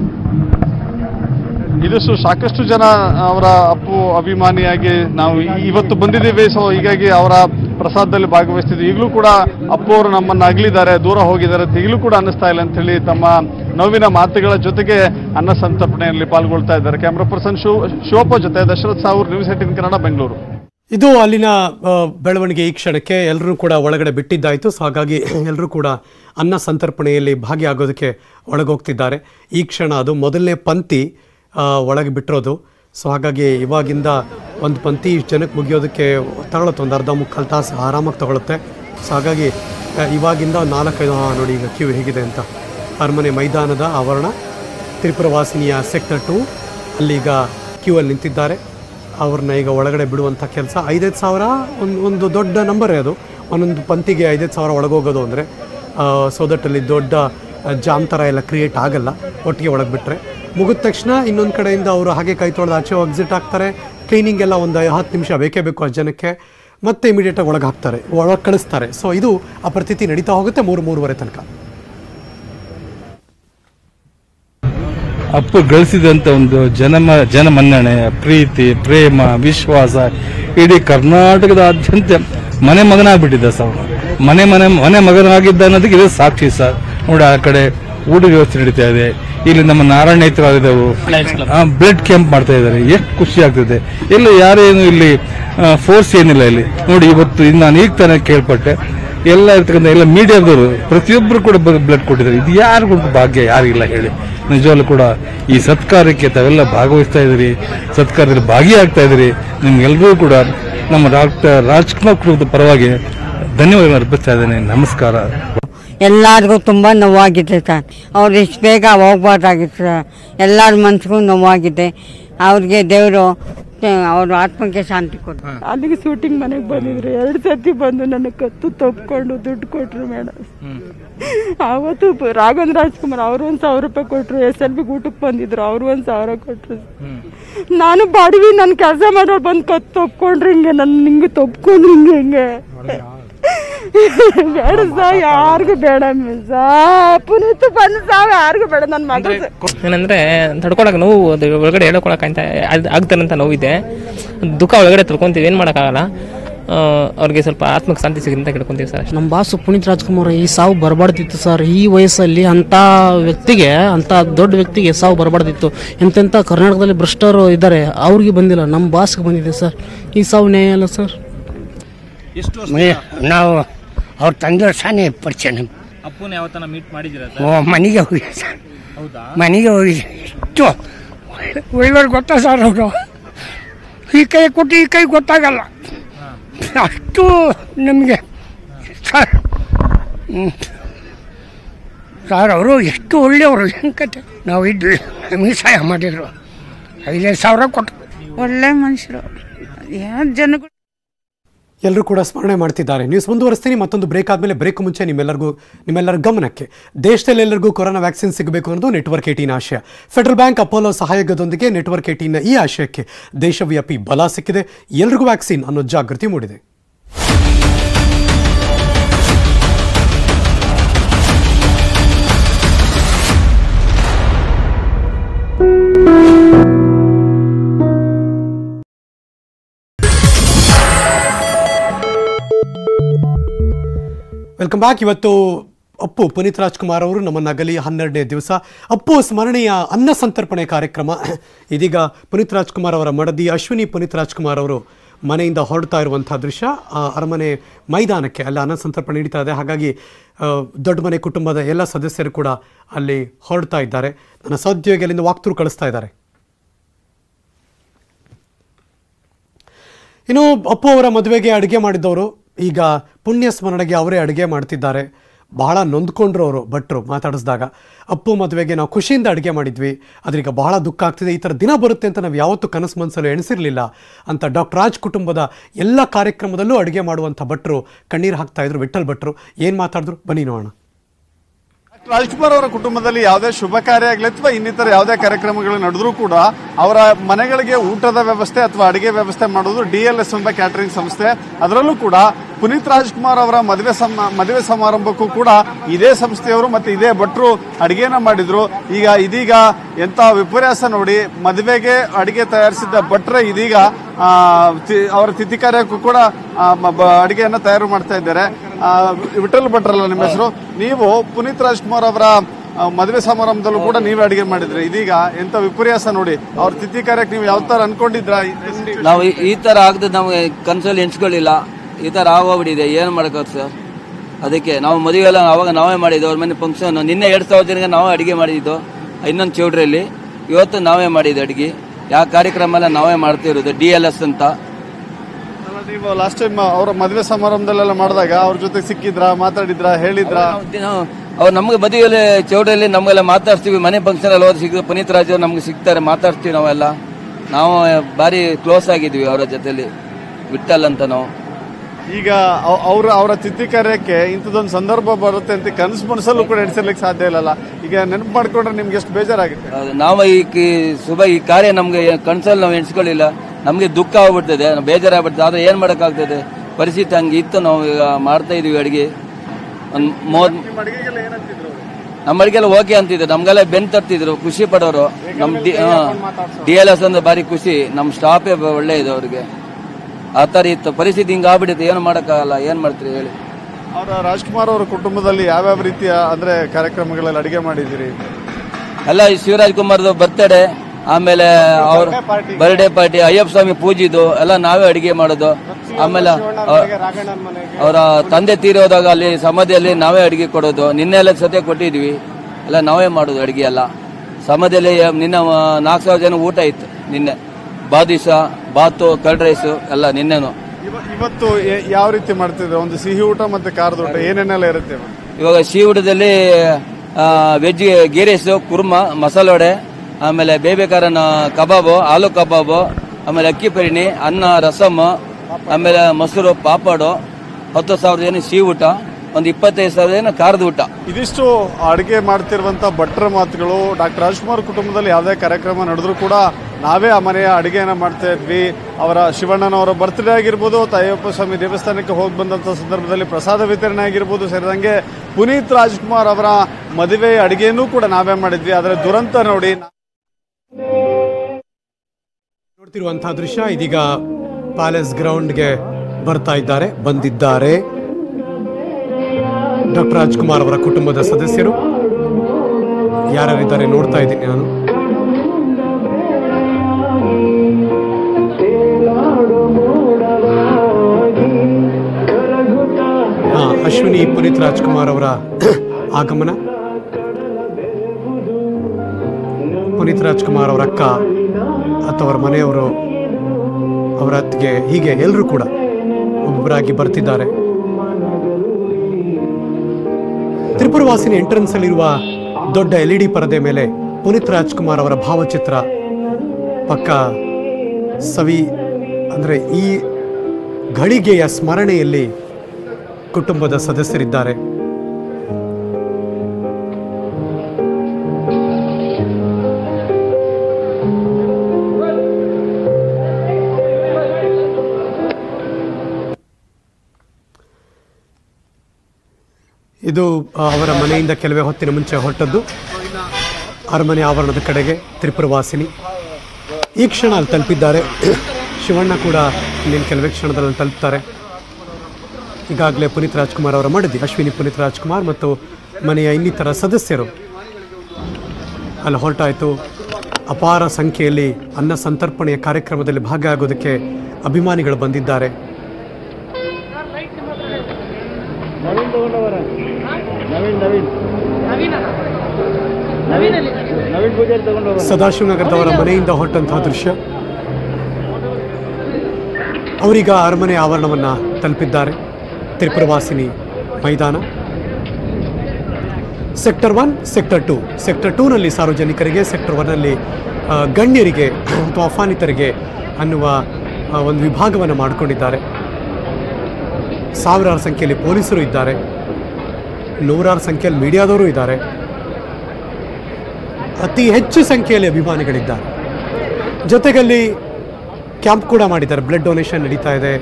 ಇದಿಷ್ಟು ಸಾಕಷ್ಟು ಜನ ಅವರ ಅಪ್ಪು ಅಭಿಮಾನಿಯಾಗಿ ನಾವು ಈ- ಇವತ್ತು ಬಂದಿದ್ದೀವಿ ಸೊ ಹೀಗಾಗಿ ಅವರ ಪ್ರಸಾದದಲ್ಲಿ ಭಾಗವಹಿಸ್ತಿದ್ವಿ ಈಗಲೂ ಕೂಡ ಅಪ್ಪು ಅವರು ನಮ್ಮನ್ನು ಅಗಲಿದ್ದಾರೆ ದೂರ ಹೋಗಿದ್ದಾರೆ ಅಂತ ಈಗಲೂ ಕೂಡ ಅನ್ನಿಸ್ತಾ ಇಲ್ಲ ಅಂತ ಹೇಳಿ ತಮ್ಮ ನೋವಿನ ಮಾತುಗಳ ಜೊತೆಗೆ ಅನ್ನ ಸಂತರ್ಪಣೆಯಲ್ಲಿ ಪಾಲ್ಗೊಳ್ತಾ ಇದ್ದಾರೆ ಕ್ಯಾಮ್ರಾ ಪರ್ಸನ್ ಶಿವ ಶಿವಪ್ಪ ಜೊತೆ ದಶರಥ್ ಸಾವೂರ್ ನ್ಯೂಸ್ ಏಟಿನ್ ಕನ್ನಡ ಬೆಂಗಳೂರು ಇದು ಅಲ್ಲಿನ ಆ, ಬೆಳವಣಿಗೆ ಈ ಕ್ಷಣಕ್ಕೆ ಎಲ್ಲರೂ ಕೂಡ ಒಳಗಡೆ ಬಿಟ್ಟಿದ್ದಾಯಿತು ಸೊ ಹಾಗಾಗಿ ಎಲ್ಲರೂ ಕೂಡ ಅನ್ನ ಸಂತರ್ಪಣೆಯಲ್ಲಿ ಭಾಗಿಯಾಗೋದಕ್ಕೆ ಒಳಗೋಗ್ತಿದ್ದಾರೆ ಈ ಕ್ಷಣ ಅದು ಮೊದಲನೇ ಪಂಕ್ತಿ ಆ, ಒಳಗೆ ಬಿಟ್ಟಿರೋದು ಸೊ ಹಾಗಾಗಿ ಇವಾಗಿಂದ ಒಂದು ಪಂಕ್ತಿ ಜನಕ್ಕೆ ಮುಗಿಯೋದಕ್ಕೆ ತಗೊಳುತ್ತೆ ಒಂದು ಅರ್ಧ ಮುಕ್ಕಾಲು ತಾಸು ಆರಾಮಾಗಿ ತಗೊಳುತ್ತೆ ಸೊ ಹಾಗಾಗಿ ಆ, ಇವಾಗಿಂದ ನಾಲ್ಕೈದು ಆ, ನೋಡಿ ಈಗ ಕ್ಯೂ ಹೇಗಿದೆ ಅಂತ ಅರಮನೆ ಮೈದಾನದ ಆವರಣ ತ್ರಿಪುರವಾಸಿನಿಯ ಸೆಕ್ಟರ್ ಟು ಅಲ್ಲೀಗ ಕ್ಯೂ ಅಲ್ಲಿ ನಿಂತಿದ್ದಾರೆ ಅವ್ರನ್ನ ಈಗ ಒಳಗಡೆ ಬಿಡುವಂಥ ಕೆಲಸ ಐದೈದು ಸಾವಿರ ಒಂದು ಒಂದು ದೊಡ್ಡ ನಂಬರೇ ಅದು ಒಂದೊಂದು ಪಂಕ್ತಿಗೆ ಐದೈದು ಸಾವಿರ ಒಳಗೋಗೋದು ಅಂದರೆ ಸೊ ದಟ್ ಅಲ್ಲಿ ದೊಡ್ಡ ಜಾಮ್ ಥರ ಎಲ್ಲ ಕ್ರಿಯೇಟ್ ಆಗಲ್ಲ ಒಟ್ಟಿಗೆ ಒಳಗೆ ಬಿಟ್ಟರೆ ಮುಗಿದ ತಕ್ಷಣ ಇನ್ನೊಂದು ಕಡೆಯಿಂದ ಅವರು ಹಾಗೆ ಕೈ ತೊಳೆದು ಆಚೆ ಎಕ್ಸಿಟ್ ಆಗ್ತಾರೆ ಕ್ಲೀನಿಂಗ್ ಎಲ್ಲ ಒಂದು ಹತ್ತು ನಿಮಿಷ ಬೇಕೇ ಬೇಕು ಅಷ್ಟು ಜನಕ್ಕೆ ಮತ್ತೆ ಇಮಿಡಿಯೇಟಾಗಿ ಒಳಗೆ ಹಾಕ್ತಾರೆ ಒಳಗೆ ಕಳಿಸ್ತಾರೆ ಸೊ ಇದು ಆ ಪರಿಸ್ಥಿತಿ ನಡೀತಾ ಹೋಗುತ್ತೆ ಮೂರು ಮೂರುವರೆ ತನಕ ಅಪ್ಪು ಗಳಿಸಿದಂತ ಒಂದು ಜನಮ ಜನಮನ್ನಣೆ ಪ್ರೀತಿ ಪ್ರೇಮ ವಿಶ್ವಾಸ ಇಡೀ ಕರ್ನಾಟಕದಾದ್ಯಂತ ಮನೆ ಮಗನಾಗ್ಬಿಟ್ಟಿದ್ದ ಸರ್ ಅವ್ನು. ಮನೆ ಮನೆ ಮನೆ ಮಗನಾಗಿದ್ದ ಅನ್ನೋದಕ್ಕೆ ಇದು ಸಾಕ್ಷಿ ಸರ್ ನೋಡಿ ಆ ಕಡೆ ಊಟ ವ್ಯವಸ್ಥೆ ನಡೀತಾ ಇದೆ ಇಲ್ಲಿ ನಮ್ಮ ನಾರಾಯಣೇತರಾದವರು ಬ್ಲಡ್ ಕ್ಯಾಂಪ್ ಮಾಡ್ತಾ ಇದ್ದಾರೆ ಎಷ್ಟು ಖುಷಿ ಆಗ್ತಿದೆ ಇಲ್ಲ ಯಾರೇನು ಇಲ್ಲಿ ಫೋರ್ಸ್ ಏನಿಲ್ಲ ಇಲ್ಲಿ ನೋಡಿ ಇವತ್ತು ಇದು ನಾನು ಈಗ ತಾನೇ ಕೇಳ್ಪಟ್ಟೆ ಎಲ್ಲ ಇರ್ತಕ್ಕಂಥ ಎಲ್ಲ ಮೀಡಿಯಾದವರು ಪ್ರತಿಯೊಬ್ಬರು ಕೂಡ ಬ್ಲಡ್ ಕೊಟ್ಟಿದ್ದಾರೆ ಇದು ಯಾರು ಕೊಟ್ಟು ಭಾಗ್ಯ ಯಾರಿಗಿಲ್ಲ ಹೇಳಿ ನಿಜವಾಗ್ಲೂ ಕೂಡ ಈ ಸತ್ಕಾರ್ಯಕ್ಕೆ ತಾವೆಲ್ಲ ಭಾಗವಹಿಸ್ತಾ ಇದ್ದೀರಿ ಸತ್ಕಾರದಲ್ಲಿ ಭಾಗಿಯಾಗ್ತಾ ಇದ್ದೀರಿ ನಿಮ್ಗೆಲ್ಲರೂ ಕೂಡ ನಮ್ಮ ಡಾಕ್ಟರ್ ರಾಜ್ಕುಮಾರ್ ಕುಟುಂಬದ ಪರವಾಗಿ ಧನ್ಯವಾದಗಳು ಅರ್ಪಿಸ್ತಾ ಇದ್ದೇನೆ ನಮಸ್ಕಾರ ಎಲ್ಲರಿಗೂ ತುಂಬ ನೋವಾಗಿದೆ ಸರ್ ಅವ್ರು ಇಷ್ಟು ಬೇಗ ಹೋಗ್ಬಾರ್ದಾಗಿತ್ತು ಸರ್ ಎಲ್ಲರ ಮನ್ಸಿಗೂ ನೋವಾಗಿದೆ ಅವ್ರಿಗೆ ದೇವರು ಅವ್ರ ಆತ್ಮಕ್ಕೆ ಶಾಂತಿ ಕೊಡ್ತಾರೆ ಅಲ್ಲಿಗೆ ಶೂಟಿಂಗ್ ಮನೆಗೆ ಬಂದಿದ್ರು ಎರಡು ಸತಿ ಬಂದು ನನ್ನ ಕತ್ತು ತಪ್ಕೊಂಡು ದುಡ್ಡು ಕೊಟ್ರು ಮೇಡಮ್ ಆವತ್ತು ಬ- ರಾಘವೇಂದ್ರ ರಾಜ್ಕುಮಾರ್ ಅವರು ಒಂದು ಸಾವಿರ ರೂಪಾಯಿ ಕೊಟ್ರು ಎಸ್ ಎಲ್ ಬಿಗೆ ಊಟಕ್ಕೆ ಬಂದಿದ್ರು ಅವರು ಒಂದು ಸಾವಿರ ಕೊಟ್ರು ನಾನು ಬಾಡಿಗೆ ನನ್ನ ಕೆಲಸ ಮಾಡೋರು ಬಂದು ಕತ್ತು ತಪ್ಕೊಂಡ್ರು ಹಿಂಗೆ ನನ್ನ ಹಿಂಗೆ ತಪ್ಕೊಂಡ್ರು ಹಿಂಗೆ ಹಿಂಗೆ ಬೇಡ ಸಾ ಯಾರಿಗೂ ಬೇಡ ಸಾ ಪುನೀತ್ ಬಂದು ಸಾವು ಯಾರಿಗೂ ಬೇಡ ನನ್ನ ಮಗ ಏನಂದ್ರೆ ತಡ್ಕೊಳಕ್ ನೋವು ಅದು ಒಳಗಡೆ ಹೇಳ್ಕೊಳಕ್ ಅಂತ ಅದ್ ಆಗ್ತಾರಂತ ನೋವಿದೆ ದುಃಖ ಒಳಗಡೆ ತಡ್ಕೊಂತೀವಿ ಏನ್ ಮಾಡಕ್ಕಾಗಲ್ಲ ಆ, ಅವ್ರಿಗೆ ಸ್ವಲ್ಪ ಆತ್ಮಕ್ಕೆ ಶಾಂತಿ ಸಿಗಲಿ ಅಂತ ಕೇಳ್ಕೊಂತೀವಿ ಸರ್ ನಮ್ಮ ಬಾಸು ಪುನೀತ್ ರಾಜ್ಕುಮಾರ್ ಈ ಸಾವು ಬರಬಾರ್ದಿತ್ತು ಸರ್ ಈ ವಯಸ್ಸಲ್ಲಿ ಅಂಥ ವ್ಯಕ್ತಿಗೆ ಅಂಥ ದೊಡ್ಡ ವ್ಯಕ್ತಿಗೆ ಸಾವು ಬರಬಾರ್ದಿತ್ತು ಎಂತೆಂಥ ಕರ್ನಾಟಕದಲ್ಲಿ ಭ್ರಷ್ಟರು ಇದ್ದಾರೆ ಅವ್ರಿಗೆ ಬಂದಿಲ್ಲ ನಮ್ಮ ಬಾಸ್ಗೆ ಬಂದಿದೆ ಸರ್ ಈ ಸಾವು ನ್ಯಾಯ ಅಲ್ಲ ಸರ್ ನಾವು ಅವ್ರ ತಂದೆ ಸಾನೆ ಪರಿಚಯ ನಮ್ಗೆ ಅಪ್ಪನ ಯಾವತ್ತನ ಮೀಟ್ ಮಾಡಿದಿರ ಓ ಮನೆಗೆ ಹೋಗಿ ಸರ್ ಹೌದಾ ಮನೆಗೆ ಹೋಗಿ ಎಷ್ಟು ಒಳ್ಳೆಯವ್ರು ಗೊತ್ತಾ ಸರ್ ಅವರು ಈ ಕೈ ಕೊಟ್ಟು ಈ ಕೈ ಗೊತ್ತಾಗಲ್ಲ ಅಷ್ಟು ನಮಗೆ ಸರ್ ಹ್ಮ್. ಸರ್ ಅವರು ಎಷ್ಟು ಒಳ್ಳೆಯವರು ಏನು ಕತೆ ನಾವು ಇದ್ವಿ ನಮಗೆ ಸಹಾಯ ಮಾಡಿದ್ರು ಐದೈದು ಸಾವಿರ ಕೊಟ್ಟು ಒಳ್ಳೆ ಮನುಷ್ಯರು ಏನು ಜನಗಳು ಎಲ್ಲರೂ ಕೂಡ ಸ್ಮರಣೆ ಮಾಡ್ತಿದ್ದಾರೆ ನ್ಯೂಸ್ ಮುಂದುವರಿಸ್ತೀನಿ ಮತ್ತೊಂದು ಬ್ರೇಕ್ ಆದಮೇಲೆ ಬ್ರೇಕ್ ಮುಂಚೆ ನಿಮ್ಮೆಲ್ಲರಿಗೂ ನಿಮ್ಮೆಲ್ಲರ ಗಮನಕ್ಕೆ ದೇಶದಲ್ಲಿ ಎಲ್ಲರಿಗೂ ಕೊರೋನಾ ವ್ಯಾಕ್ಸಿನ್ ಸಿಗಬೇಕು ಅನ್ನೋದು ನೆಟ್ವರ್ಕ್ ಏಟೀನ್ ಆಶಯ ಫೆಡರಲ್ ಬ್ಯಾಂಕ್ ಅಪೋಲೋ ಸಹಯೋಗದೊಂದಿಗೆ ನೆಟ್ವರ್ಕ್ ಏಟೀನ್ ಈ ಆಶಯಕ್ಕೆ ದೇಶವ್ಯಾಪಿ ಬಲ ಸಿಕ್ಕಿದೆ ಎಲ್ರಿಗೂ ವ್ಯಾಕ್ಸಿನ್ ಅನ್ನೋ ಜಾಗೃತಿ ಮೂಡಿದೆ ವೆಲ್ಕಮ್ ಬ್ಯಾಕ್ ಇವತ್ತು ಅಪ್ಪು ಪುನೀತ್ ರಾಜ್ಕುಮಾರ್ ಅವರು ನಮ್ಮ ನಗಲಿ ಹನ್ನೆರಡನೇ ದಿವಸ ಅಪ್ಪು ಸ್ಮರಣೆಯ ಅನ್ನ ಸಂತರ್ಪಣೆ ಕಾರ್ಯಕ್ರಮ ಇದೀಗ ಪುನೀತ್ ರಾಜ್ಕುಮಾರ್ ಅವರ ಮಡದಿ ಅಶ್ವಿನಿ ಪುನೀತ್ ರಾಜ್ಕುಮಾರ್ ಅವರು ಮನೆಯಿಂದ ಹೊರಡ್ತಾ ಇರುವಂಥ ದೃಶ್ಯ ಆ ಅರಮನೆ ಮೈದಾನಕ್ಕೆ ಅಲ್ಲಿ ಅನ್ನ ಸಂತರ್ಪಣೆ ನಡೀತಾ ಇದೆ ಹಾಗಾಗಿ ಆ, ದೊಡ್ಡ ಮನೆ ಕುಟುಂಬದ ಎಲ್ಲ ಸದಸ್ಯರು ಕೂಡ ಅಲ್ಲಿ ಹೊರಡ್ತಾ ಇದ್ದಾರೆ ನನ್ನ ಸಹೋದ್ಯೋಗಿ ಅಲ್ಲಿಂದ ವಾಕ್ತೃ ಕಳಿಸ್ತಾ ಇದ್ದಾರೆ ಇನ್ನು ಅಪ್ಪು ಅವರ ಮದುವೆಗೆ ಅಡುಗೆ ಮಾಡಿದ್ದವರು ಈಗ ಪುಣ್ಯ ಸ್ಮರಣೆಗೆ ಅವರೇ ಅಡುಗೆ ಮಾಡ್ತಿದ್ದಾರೆ ಬಹಳ ನೊಂದ್ಕೊಂಡ್ರು ಅವರು ಭಟ್ರು ಮಾತಾಡಿಸಿದಾಗ ಅಪ್ಪು ಮದುವೆಗೆ ನಾವು ಖುಷಿಯಿಂದ ಅಡುಗೆ ಮಾಡಿದ್ವಿ ಅದ್ರೀಗ ಬಹಳ ದುಃಖ ಆಗ್ತಿದೆ ಈ ಥರ ದಿನ ಬರುತ್ತೆ ಅಂತ ನಾವು ಯಾವತ್ತೂ ಕನಸು ಮನಸ್ಸಲ್ಲಿ ಎಣಿಸಿರಲಿಲ್ಲ ಅಂತ ಡಾಕ್ಟರ್ ರಾಜ್ ಕುಟುಂಬದ ಎಲ್ಲ ಕಾರ್ಯಕ್ರಮದಲ್ಲೂ ಅಡುಗೆ ಮಾಡುವಂಥ ಭಟ್ರು ಕಣ್ಣೀರು ಹಾಕ್ತಾ ಇದ್ರು ವಿಠಲ್ ಭಟ್ರು ಏನು ಮಾತಾಡಿದ್ರು ಬನ್ನಿ ನೋಡೋಣ ರಾಜ್ಕುಮಾರ್ ಅವರ ಕುಟುಂಬದಲ್ಲಿ ಯಾವುದೇ ಶುಭ ಕಾರ್ಯ ಆಗಲಿ ಅಥವಾ ಇನ್ನಿತರ ಯಾವುದೇ ಕಾರ್ಯಕ್ರಮಗಳು ನಡೆದ್ರೂ ಕೂಡ ಅವರ ಮನೆಗಳಿಗೆ ಊಟದ ವ್ಯವಸ್ಥೆ ಅಥವಾ ಅಡಿಗೆ ವ್ಯವಸ್ಥೆ ಮಾಡೋದು ಡಿ ಎಲ್ ಎಸ್ ಎಂಬ ಕ್ಯಾಟರಿಂಗ್ ಸಂಸ್ಥೆ ಅದರಲ್ಲೂ ಕೂಡ ಪುನೀತ್ ರಾಜ್ಕುಮಾರ್ ಅವರ ಮದುವೆ ಸಮ ಮದುವೆ ಸಮಾರಂಭಕ್ಕೂ ಕೂಡ ಇದೇ ಸಂಸ್ಥೆಯವರು ಮತ್ತೆ ಇದೇ ಭಟ್ರು ಅಡಿಗೆನ ಮಾಡಿದ್ರು ಈಗ ಇದೀಗ ಎಂತ ವಿಪರ್ಯಾಸ ನೋಡಿ ಮದುವೆಗೆ ಅಡಿಗೆ ತಯಾರಿಸಿದ್ದ ಭಟ್ರೆ ಇದೀಗ ಆ, ತಿ- ಅವರ ತಿಥಿ ಕಾರ್ಯಕ್ಕೂ ಕೂಡ ಆ, ಮ- ಬ- ಅಡಿಗೆಯನ್ನ ತಯಾರು ಮಾಡ್ತಾ ಇದ್ದಾರೆ ಆ, ವಿಠಲ್ ಭಟ್ರಲ್ಲ ನಿಮ್ಮ ಹೆಸರು ನೀವು ಪುನೀತ್ ರಾಜ್ಕುಮಾರ್ ಅವರ ಆ, ಮದುವೆ ಸಮಾರಂಭದಲ್ಲೂ ಕೂಡ ನೀವೇ ಅಡಿಗೆ ಮಾಡಿದ್ರಿ ಇದೀಗ ಎಂತ ವಿಪರ್ಯಾಸ ನೋಡಿ ಅವ್ರ ತಿಥಿ ಕಾರ್ಯಕ್ಕೆ ನೀವು ಯಾವ ತರ ಅನ್ಕೊಂಡಿದ್ರ ನಾವು ಈ- ಈ ಥರ ಆಗದೆ ನಮಗೆ ಕನಸಲ್ಲಿ ಎಣಿಸ್ಕೊಳ್ಳಿಲ್ಲ ಈ ಥರ ಆಗೋಗ್ಬಿಟ್ಟಿದೆ ಏನು ಮಾಡೋಕ್ಕಾಗ ಸರ್ ಅದಕ್ಕೆ ನಾವು ಮದುವೆ ಎಲ್ಲ ಅವಾಗ ನಾವೇ ಮಾಡಿದ್ದು ಅವ್ರ ಮನೆ ಫಂಕ್ಷನ್ ನಿನ್ನೆ ಎರಡು ಸಾವಿರ ಜನಕ್ಕೆ ನಾವೇ ಅಡುಗೆ ಮಾಡಿದ್ದು ಇನ್ನೊಂದು ಚೌಟ್ರಿಯಲ್ಲಿ ಇವತ್ತು ನಾವೇ ಮಾಡಿದ್ದು ಅಡುಗೆ ಯಾವ ಕಾರ್ಯಕ್ರಮ ಎಲ್ಲ ನಾವೇ ಮಾಡ್ತಿರೋದು ಡಿ ಎಲ್ ಎಸ್ ಅಂತ ನೀವು ಲಾಸ್ಟ್ ಟೈಮ್ ಅವರ ಮದುವೆ ಸಮಾರಂಭದಲ್ಲೆಲ್ಲ ಮಾಡಿದಾಗ ಅವ್ರ ಜೊತೆ ಸಿಕ್ಕಿದ್ರ ಮಾತಾಡಿದ್ರ ಹೇಳಿದ್ರ ಅವ್ರು ನಮಗೆ ಮದುವೆಯಲ್ಲಿ ಚೌಟ್ರಿಯಲ್ಲಿ ನಮಗೆಲ್ಲ ಮಾತಾಡ್ತೀವಿ ಮನೆ ಫಂಕ್ಷನ್ ಅಲ್ಲಿ ಹೋದ್ರೆ ಸಿಗ್ತಾರೆ ಪುನೀತ್ ರಾಜ್ ಅವ್ರು ನಮ್ಗೆ ಸಿಗ್ತಾರೆ ಮಾತಾಡ್ತೀವಿ ನಾವೆಲ್ಲ ನಾವು ಭಾರಿ ಕ್ಲೋಸ್ ಆಗಿದ್ವಿ ಅವರ ಜೊತೆಲಿ ವಿಠಲ್ ಅಂತ ನಾವು ಈಗ ಅವ್- ಅವ್ರ ಅವರ ತಿಥಿ ಕಾರ್ಯಕ್ಕೆ ಇಂಥದ್ದೊಂದು ಸಂದರ್ಭ ಬರುತ್ತೆ ಅಂತ ಕನಸು ಮನಸ್ಸಲ್ಲೂ ಕೂಡ ಎಣಿಸಿರ್ಲಿಕ್ಕೆ ಸಾಧ್ಯ ಇಲ್ಲಲ್ಲ ಈಗ ನೆನಪು ಮಾಡ್ಕೊಂಡ್ರೆ ನಿಮ್ಗೆ ಎಷ್ಟು ಬೇಜಾರಾಗುತ್ತೆ ಹೌದು, ನಾವು ಈ ಕಿ- ಶುಭ ಈ ಕಾರ್ಯ ನಮ್ಗೆ ಕನ್ಸಲ್ಲಿ ನಾವು ಎಣಿಸ್ಕೊಳ್ಳಿಲ್ಲ ನಮಗೆ ದುಃಖ ಆಗ್ಬಿಡ್ತದೆ ಬೇಜಾರಾಗ್ಬಿಡ್ತದೆ ಆದ್ರೆ ಏನ್ ಮಾಡೋಕ್ಕಾಗ್ತದೆ ಪರಿಸ್ಥಿತಿ ಹಂಗೆ ಇತ್ತು ನಾವು ಈಗ ಮಾಡ್ತಾ ಇದೀವಿ ಅಡಿಗೆ ಒಂದು ಮೂವತ್ ನಮ್ಮ ಅಡಿಗೆಲ್ಲ ಓಕೆ ಅಂತಿದ್ರು ನಮ್ಗೆಲ್ಲ ಬೆನ್ ತರ್ತಿದ್ರು ಖುಷಿ ಪಡೋರು ನಮ್ ಡಿ ಎಲ್ ಎಸ್ ಅಂದ್ರೆ ಭಾರಿ ಖುಷಿ ನಮ್ಮ ಸ್ಟಾಫೇ ಒಳ್ಳೆ ಇದೆ ಅವ್ರಿಗೆ ಆ ಥರ ಇತ್ತು ಪರಿಸ್ಥಿತಿ ಹಿಂಗೆ ಆಗ್ಬಿಡುತ್ತೆ ಏನು ಮಾಡೋಕ್ಕಾಗಲ್ಲ ಏನು ಮಾಡ್ತೀರಿ ಹೇಳಿ ಅವರ ರಾಜ್ಕುಮಾರ್ ಅವರ ಕುಟುಂಬದಲ್ಲಿ ಯಾವ್ಯಾವ ರೀತಿಯ ಅಂದ್ರೆ ಕಾರ್ಯಕ್ರಮಗಳಲ್ಲಿ ಅಡಿಗೆ ಮಾಡಿದಿರಿ ಎಲ್ಲ ಈ ಶಿವರಾಜ್ ಕುಮಾರ್ದು ಬರ್ತಡೇ ಆಮೇಲೆ ಅವ್ರ ಬರ್ಡೇ ಪಾರ್ಟಿ ಅಯ್ಯಪ್ಪ ಸ್ವಾಮಿ ಪೂಜಿದು ಎಲ್ಲ ನಾವೇ ಅಡಿಗೆ ಮಾಡೋದು ಆಮೇಲೆ ಅವರ ತಂದೆ ತೀರೋದಾಗ ಅಲ್ಲಿ ಸಮಾಧಿಯಲ್ಲಿ ನಾವೇ ಅಡಿಗೆ ಕೊಡೋದು ನಿನ್ನೆ ಎಲ್ಲ ಸದ್ಯ ಕೊಟ್ಟಿದ್ವಿ ಎಲ್ಲ ನಾವೇ ಮಾಡೋದು ಅಡಿಗೆ ಎಲ್ಲ ಸಮಾಧಿಯಲ್ಲಿ ನಿನ್ನೆ ನಾಲ್ಕು ಸಾವಿರ ಜನ ಊಟ ಇತ್ತು ನಿನ್ನೆ ಬಾದಿಸ ಬಾತು ಕರ್ಡ್ ರೈಸು ಎಲ್ಲ ನಿನ್ನೆನು ಇವ- ಇವತ್ತು ಎ- ಯಾವ ರೀತಿ ಮಾಡ್ತಿದ್ರು ಒಂದು ಸಿಹಿ ಊಟ ಮತ್ತೆ ಖಾರದ ಊಟ ಏನೇನೆಲ್ಲ ಇರುತ್ತೆ ಇವಾಗ ಊಟದಲ್ಲಿ ವೆಜ್ ಗೀ ರೈಸು ಕುರ್ಮಾ ಮಸಾಲೆ ವಡೆ ಆಮೇಲೆ ಬೇಬೇಕಾರನ ಕಬಾಬು ಆಲೂ ಕಬಾಬು ಆಮೇಲೆ ಅಕ್ಕಿ ಪೆರಿಣಿ ಅನ್ನ ರಸಮ್ ಆಮೇಲೆ ಮೊಸರು ಪಾಪಡು ಹತ್ತು ಸಾವಿರ ಜನ ಸಿಹಿ ಊಟ ಒಂದು ಇಪ್ಪತ್ತೈದು ಸಾವಿರ ಜನ ಖಾರದ ಊಟ ಇದಿಷ್ಟು ಅಡಿಗೆ ಮಾಡ್ತಿರುವಂತ ಭಟ್ರ ಮಾತುಗಳು ಡಾಕ್ಟರ್ ರಾಜ್ಕುಮಾರ್ ಕುಟುಂಬದಲ್ಲಿ ಯಾವುದೇ ಕಾರ್ಯಕ್ರಮ ನಡೆದ್ರು ಕೂಡ ನಾವೇ ಆ ಮನೆಯ ಅಡಿಗೆಯನ್ನ ಮಾಡ್ತಾ ಇದ್ವಿ ಅವರ ಶಿವಣ್ಣನವರ ಬರ್ತ್ಡೇ ಆಗಿರ್ಬೋದು ತಾಯಪ್ಪ ಸ್ವಾಮಿ ದೇವಸ್ಥಾನಕ್ಕೆ ಹೋಗಿ ಬಂದಂತ ಸಂದರ್ಭದಲ್ಲಿ ಪ್ರಸಾದ ವಿತರಣೆ ಆಗಿರ್ಬೋದು ಸೇರಿದಂಗೆ ಪುನೀತ್ ರಾಜ್ಕುಮಾರ್ ಅವರ ಮದುವೆ ಅಡಿಗೆಯನ್ನೂ ಕೂಡ ನಾವೇ ಮಾಡಿದ್ವಿ ಆದರೆ ದುರಂತ ನೋಡಿ ನೋಡ್ತಿರುವಂತಹ ದೃಶ್ಯ ಇದೀಗ ಪ್ಯಾಲೇಸ್ ಗ್ರೌಂಡ್ಗೆ ಬರ್ತಾ ಇದ್ದಾರೆ ಬಂದಿದ್ದಾರೆ ಡಾಕ್ಟರ್ ರಾಜ್ಕುಮಾರ್ ಅವರ ಕುಟುಂಬದ ಸದಸ್ಯರು ಯಾರ್ಯಾರಿದ್ದಾರೆ ನೋಡ್ತಾ ಇದ್ದೀನಿ ನಾನು ಹಾ ಅಶ್ವಿನಿ ಪುನೀತ್ ರಾಜ್ಕುಮಾರ್ ಅವರ ಆಗಮನ ಪುನೀತ್ ರಾಜ್ಕುಮಾರ್ ಅವರ ಅಕ್ಕ ಅಥವಾ ಅವರ ಮನೆಯವರು ಅವರ ಅತ್ತಿಗೆ ಹೀಗೆ ಎಲ್ಲರೂ ಕೂಡ ಒಬ್ಬೊಬ್ಬರಾಗಿ ಬರ್ತಿದ್ದಾರೆ ತ್ರಿಪುರವಾಸಿನಿ ಎಂಟ್ರೆನ್ಸ್ ಅಲ್ಲಿರುವ ದೊಡ್ಡ ಎಲ್ ಇ ಡಿ ಪರದೆ ಮೇಲೆ ಪುನೀತ್ ರಾಜ್ಕುಮಾರ್ ಅವರ ಭಾವಚಿತ್ರ ಪಕ್ಕ ಸವಿ ಅಂದರೆ ಈ ಘಳಿಗೆಯ ಸ್ಮರಣೆಯಲ್ಲಿ ಕುಟುಂಬದ ಸದಸ್ಯರಿದ್ದಾರೆ ಇದು ಆ, ಅವರ ಮನೆಯಿಂದ ಕೆಲವೇ ಹೊತ್ತಿನ ಮುಂಚೆ ಹೊರಟದ್ದು ಅರಮನೆ ಆವರಣದ ಕಡೆಗೆ ತ್ರಿಪುರವಾಸಿನಿ ಈ ಕ್ಷಣ ಅಲ್ಲಿ ತಲುಪಿದ್ದಾರೆ ಶಿವಣ್ಣ ಕೂಡ ಇನ್ನೇನು ಕೆಲವೇ ಕ್ಷಣದಲ್ಲಿ ಅಲ್ಲಿ ತಲುಪ್ತಾರೆ ಈಗಾಗಲೇ ಪುನೀತ್ ರಾಜ್ಕುಮಾರ್ ಅವರ ಮಡದಿ ಅಶ್ವಿನಿ ಪುನೀತ್ ರಾಜ್ಕುಮಾರ್ ಮತ್ತು ಮನೆಯ ಇನ್ನಿತರ ಸದಸ್ಯರು ಅಲ್ಲಿ ಹೊರಟಾಯಿತು ಅಪಾರ ಸಂಖ್ಯೆಯಲ್ಲಿ ಅನ್ನ ಸಂತರ್ಪಣೆಯ ಕಾರ್ಯಕ್ರಮದಲ್ಲಿ ಭಾಗಿಯಾಗೋದಕ್ಕೆ ಅಭಿಮಾನಿಗಳು ಬಂದಿದ್ದಾರೆ ನವೀನ್ ತಗೊಂಡವರ ನವೀನ್ ನವೀನ್ ನವೀನ್ ಪೂಜಾರಿ ತಗೊಂಡವರ ಸದಾಶಿವನಗರದವರ ಮನೆಯಿಂದ ಹೊರಟಂತಹ ದೃಶ್ಯ ಅವರೀಗ ಅರಮನೆ ಆವರಣವನ್ನ ತಲುಪಿದ್ದಾರೆ ತ್ರಿಪುರವಾಸಿನಿ ಮೈದಾನ sector one sector two sector ಟೂನಲ್ಲಿ ಸಾರ್ವಜನಿಕರಿಗೆ ಸೆಕ್ಟರ್ ಒನ್ನಲ್ಲಿ ಆ, ಗಣ್ಯರಿಗೆ ಅಥವಾ ಆಹ್ವಾನಿತರಿಗೆ ಅನ್ನುವ ಆ, ಒಂದು ವಿಭಾಗವನ್ನು ಮಾಡಿಕೊಂಡಿದ್ದಾರೆ ಸಾವಿರಾರು ಸಂಖ್ಯೆಯಲ್ಲಿ ಪೊಲೀಸರು ಇದ್ದಾರೆ ನೂರಾರು ಸಂಖ್ಯೆಯಲ್ಲಿ ಮೀಡಿಯಾದವರು ಇದ್ದಾರೆ ಅತಿ ಹೆಚ್ಚು ಸಂಖ್ಯೆಯಲ್ಲಿ ಅಭಿಮಾನಿಗಳಿದ್ದಾರೆ ಜೊತೆಗಲ್ಲಿ ಕ್ಯಾಂಪ್ ಕೂಡ ಮಾಡಿದ್ದಾರೆ ಬ್ಲಡ್ ಡೊನೇಷನ್ ನಡೀತಾ ಇದೆ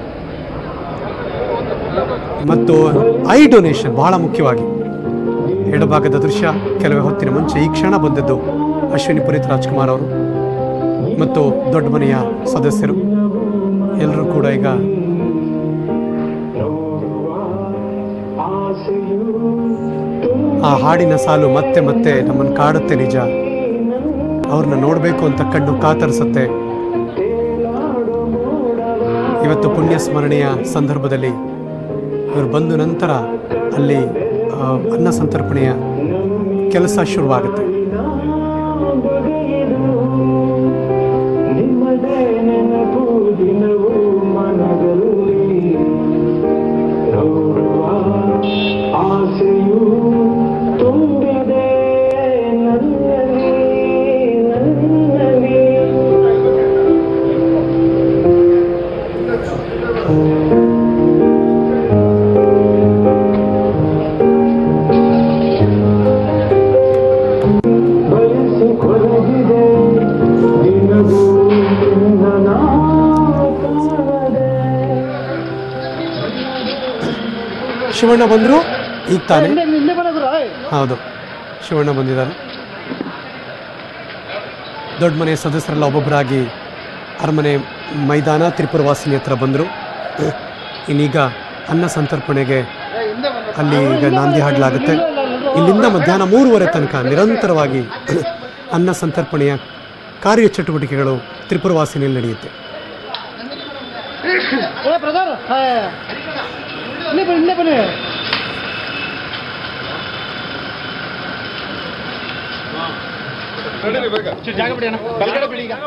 ಮತ್ತು ಐ ಡೊನೇಷನ್ ಬಹಳ ಮುಖ್ಯವಾಗಿ ಎಡಭಾಗದ ದೃಶ್ಯ ಕೆಲವೇ ಹೊತ್ತಿನ ಮುಂಚೆ ಈ ಕ್ಷಣ ಬಂದದ್ದು ಅಶ್ವಿನಿ ಪುನೀತ್ ರಾಜ್ಕುಮಾರ್ ಅವರು ಮತ್ತು ದೊಡ್ಡ ಮನೆಯ ಸದಸ್ಯರು ಎಲ್ಲರೂ ಕೂಡ ಈಗ ಆ ಹಾಡಿನ ಸಾಲು ಮತ್ತೆ ಮತ್ತೆ ನಮ್ಮನ್ನು ಕಾಡುತ್ತೆ ನಿಜ ಅವ್ರನ್ನ ನೋಡಬೇಕು ಅಂತ ಕಣ್ಣು ಕಾತರಿಸುತ್ತೆ ಇವತ್ತು ಪುಣ್ಯ ಸ್ಮರಣೆಯ ಸಂದರ್ಭದಲ್ಲಿ ಇವರು ಬಂದ ನಂತರ ಅಲ್ಲಿ ಆ, ಅನ್ನ ಸಂತರ್ಪಣೆಯ ಕೆಲಸ ಶುರುವಾಗುತ್ತೆ ಆಸೆಯು ತುಂಬಿದೆ ನನ್ನಲ್ಲಿ ನನ್ನಲ್ಲಿ ಬಯಸಿ ಕೊರಗಿದೆ ದಿನವೂ ನಿನ್ನ ನಾ ಕಾಣದೆ ಶಿವಣ್ಣ ಬಂದರು ಈಗ ತಾನೇ ಹೌದು ಶಿವಣ್ಣ ಬಂದಿದ್ದಾರೆ ದೊಡ್ಡ ಮನೆ ಸದಸ್ಯರೆಲ್ಲ ಒಬ್ಬೊಬ್ಬರಾಗಿ ಅರಮನೆ ಮೈದಾನ ತ್ರಿಪುರವಾಸಿನಿ ಹತ್ರ ಬಂದರು ಇನ್ನೀಗ ಅನ್ನ ಸಂತರ್ಪಣೆಗೆ ಅಲ್ಲಿ ಈಗ ನಾಂದಿ ಹಾಡಲಾಗುತ್ತೆ ಇಲ್ಲಿಂದ ಮಧ್ಯಾಹ್ನ ಮೂರುವರೆ ತನಕ ನಿರಂತರವಾಗಿ ಅನ್ನ ಸಂತರ್ಪಣೆಯ ಕಾರ್ಯಚಟುವಟಿಕೆಗಳು ತ್ರಿಪುರವಾಸಿನಿಯಲ್ಲಿ ನಡೆಯುತ್ತೆ ಏ ಬ್ರದರ್ ಇಲ್ಲೇ ಬನ್ನಿ ಇಲ್ಲೇ ಬನ್ನಿ ಜಾಗ ಬಿಡಿ ಅಣ್ಣ ಬಲ್ಗಡೆ ಬಿಡಿ ಈಗ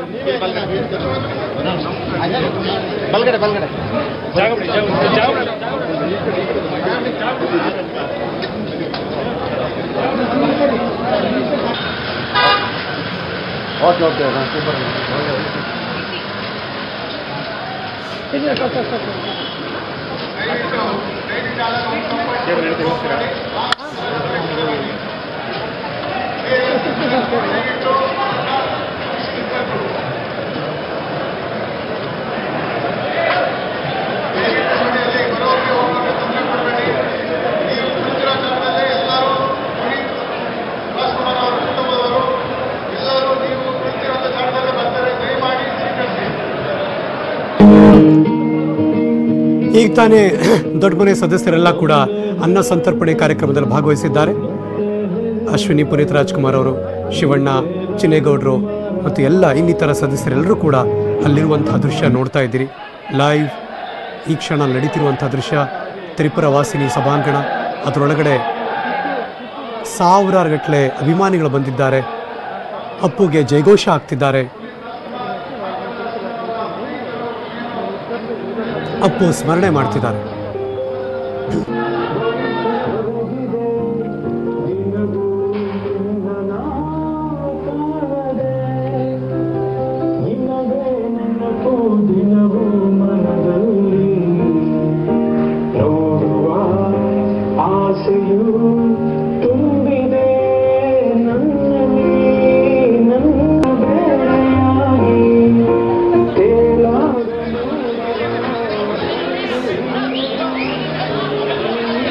ಬಲ್ಗಡೆ ಬಲ್ಗಡೆ ಜಾಗ ಬಿಡಿ ಜಾಗ ಬಿಡಿ ಓಕೆ ಓಕೆ ಸೂಪರ್ ಈಗ ತಾನೇ ದೊಡ್ಡ ಮನೆ ಸದಸ್ಯರೆಲ್ಲ ಕೂಡ ಅನ್ನ ಸಂತರ್ಪಣೆ ಕಾರ್ಯಕ್ರಮದಲ್ಲಿ ಭಾಗವಹಿಸಿದ್ದಾರೆ ಅಶ್ವಿನಿ ಪುನೀತ್ ರಾಜ್ಕುಮಾರ್ ಅವರು ಶಿವಣ್ಣ ಚಿನ್ನೇಗೌಡರು ಮತ್ತು ಎಲ್ಲ ಇನ್ನಿತರ ಸದಸ್ಯರೆಲ್ಲರೂ ಕೂಡ ಅಲ್ಲಿರುವಂತಹ ದೃಶ್ಯ ನೋಡ್ತಾ ಇದ್ದೀರಿ ಲೈವ್ ಈ ಕ್ಷಣ ನಡೀತಿರುವಂತಹ ದೃಶ್ಯ ತ್ರಿಪುರ ವಾಸಿನಿ ಸಭಾಂಗಣ ಅದರೊಳಗಡೆ ಸಾವಿರಾರು ಗಟ್ಟಲೆ ಅಭಿಮಾನಿಗಳು ಬಂದಿದ್ದಾರೆ ಅಪ್ಪುಗೆ ಜಯಘೋಷ ಆಗ್ತಿದ್ದಾರೆ ಅಪ್ಪು ಸ್ಮರಣೆ ಮಾಡ್ತಿದ್ದಾರೆ ದಿನವೂ ಮನದಲ್ಲಿ ನೋಡುವ ಆಸೆಯು ತುಂಬಿದೆ ನನ್ನಲ್ಲಿ ನನ್ನ ಬೇರೆಯಾಗಿ ತೇಲಾಗ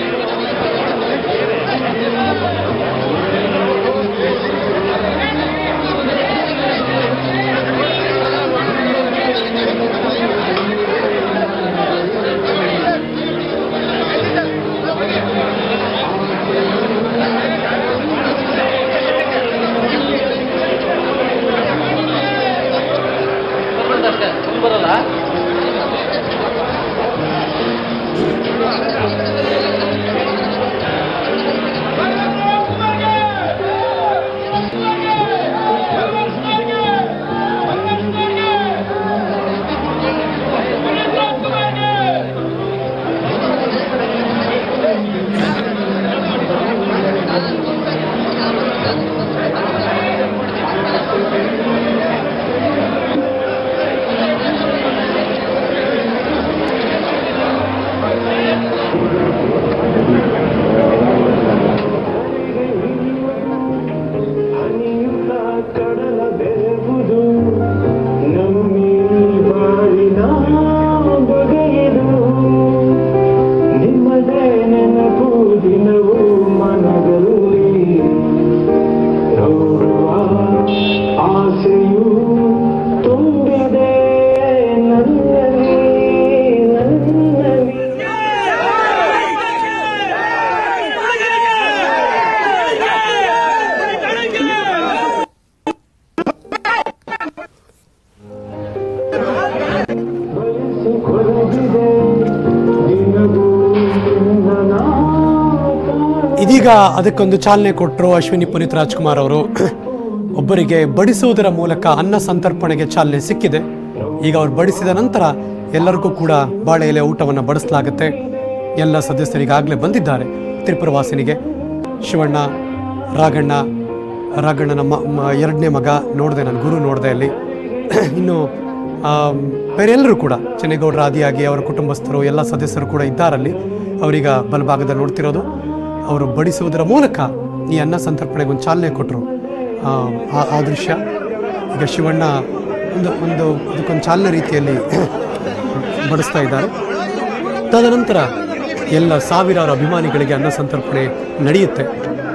ಇದೀಗ ಅದಕ್ಕೊಂದು ಚಾಲನೆ ಕೊಟ್ಟರು ಅಶ್ವಿನಿ ಪುನೀತ್ ರಾಜ್ಕುಮಾರ್ ಅವರು ಒಬ್ಬರಿಗೆ ಬಡಿಸುವುದರ ಮೂಲಕ ಅನ್ನ ಸಂತರ್ಪಣೆಗೆ ಚಾಲನೆ ಸಿಕ್ಕಿದೆ ಈಗ ಅವ್ರು ಬಡಿಸಿದ ನಂತರ ಎಲ್ಲರಿಗೂ ಕೂಡ ಬಾಳೆ ಎಲೆ ಊಟವನ್ನು ಬಡಿಸಲಾಗುತ್ತೆ ಎಲ್ಲ ಸದಸ್ಯರಿಗಾಗಲೇ ಬಂದಿದ್ದಾರೆ ತ್ರಿಪುರವಾಸಿನಿಗೆ ಶಿವಣ್ಣ ರಾಘಣ್ಣ ರಾಘಣ್ಣನ ಮ ಮ- ಎರಡನೇ ಮಗ ನೋಡಿದೆ ನಾನು ಗುರು ನೋಡಿದೆ ಅಲ್ಲಿ ಇನ್ನು ಆಮ್, ಬೇರೆ ಎಲ್ಲರೂ ಕೂಡ ಚೆನ್ನೇಗೌಡರ ಆದಿಯಾಗಿ ಅವರ ಕುಟುಂಬಸ್ಥರು ಎಲ್ಲ ಸದಸ್ಯರು ಕೂಡ ಇದ್ದಾರಲ್ಲಿ ಅವರೀಗ ಬಲಭಾಗದಲ್ಲಿ ನೋಡ್ತಿರೋದು ಅವರು ಬಡಿಸುವುದರ ಮೂಲಕ ಈ ಅನ್ನ ಸಂತರ್ಪಣೆಗೆ ಒಂದು ಚಾಲನೆ ಕೊಟ್ಟರು ಆ ದೃಶ್ಯ ಈಗ ಶಿವಣ್ಣ ಒಂದು ಒಂದು ಅದಕ್ಕೊಂದು ಚಾಲನೆ ರೀತಿಯಲ್ಲಿ ಬಡಿಸ್ತಾ ಇದ್ದಾರೆ ತದನಂತರ ಎಲ್ಲ ಸಾವಿರಾರು ಅಭಿಮಾನಿಗಳಿಗೆ ಅನ್ನ ಸಂತರ್ಪಣೆ ನಡೆಯುತ್ತೆ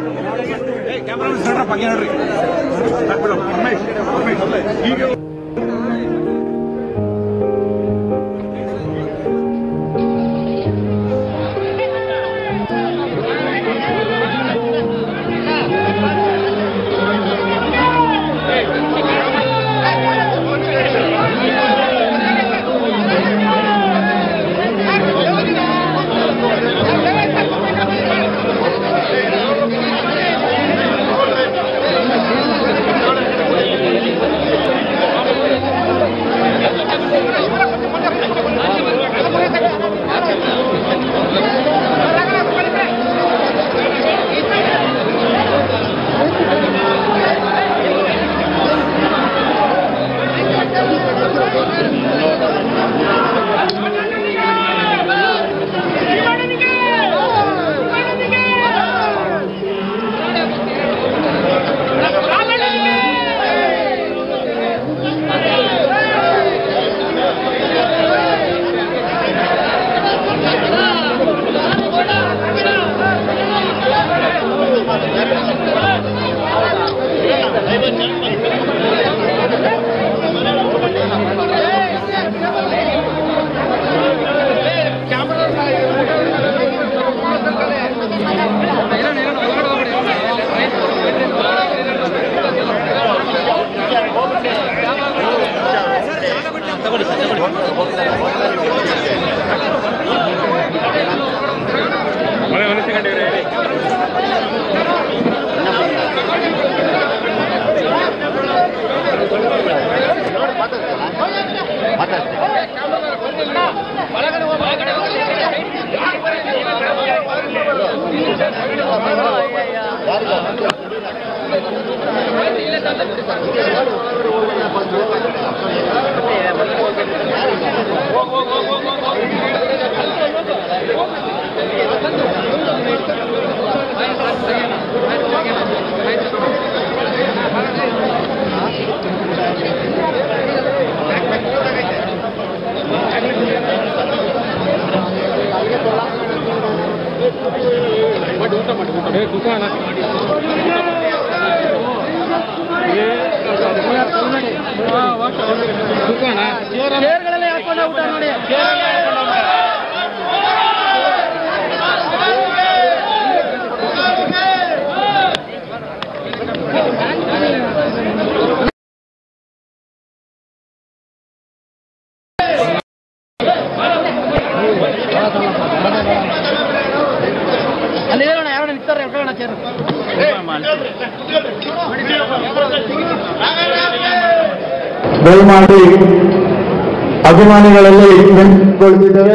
ಅಲ್ಲಿ ಹೇಳೋಣ ಯಾರು ನಿಂತಾರೆ ಎತ್ಕೊಳ್ಳೋಣ ಚೇರು ದಯಮಾಡಿ ಅಭಿಮಾನಿಗಳಲ್ಲಿ ವಿನಂತಿಗೊಳ್ತಿದ್ದೇವೆ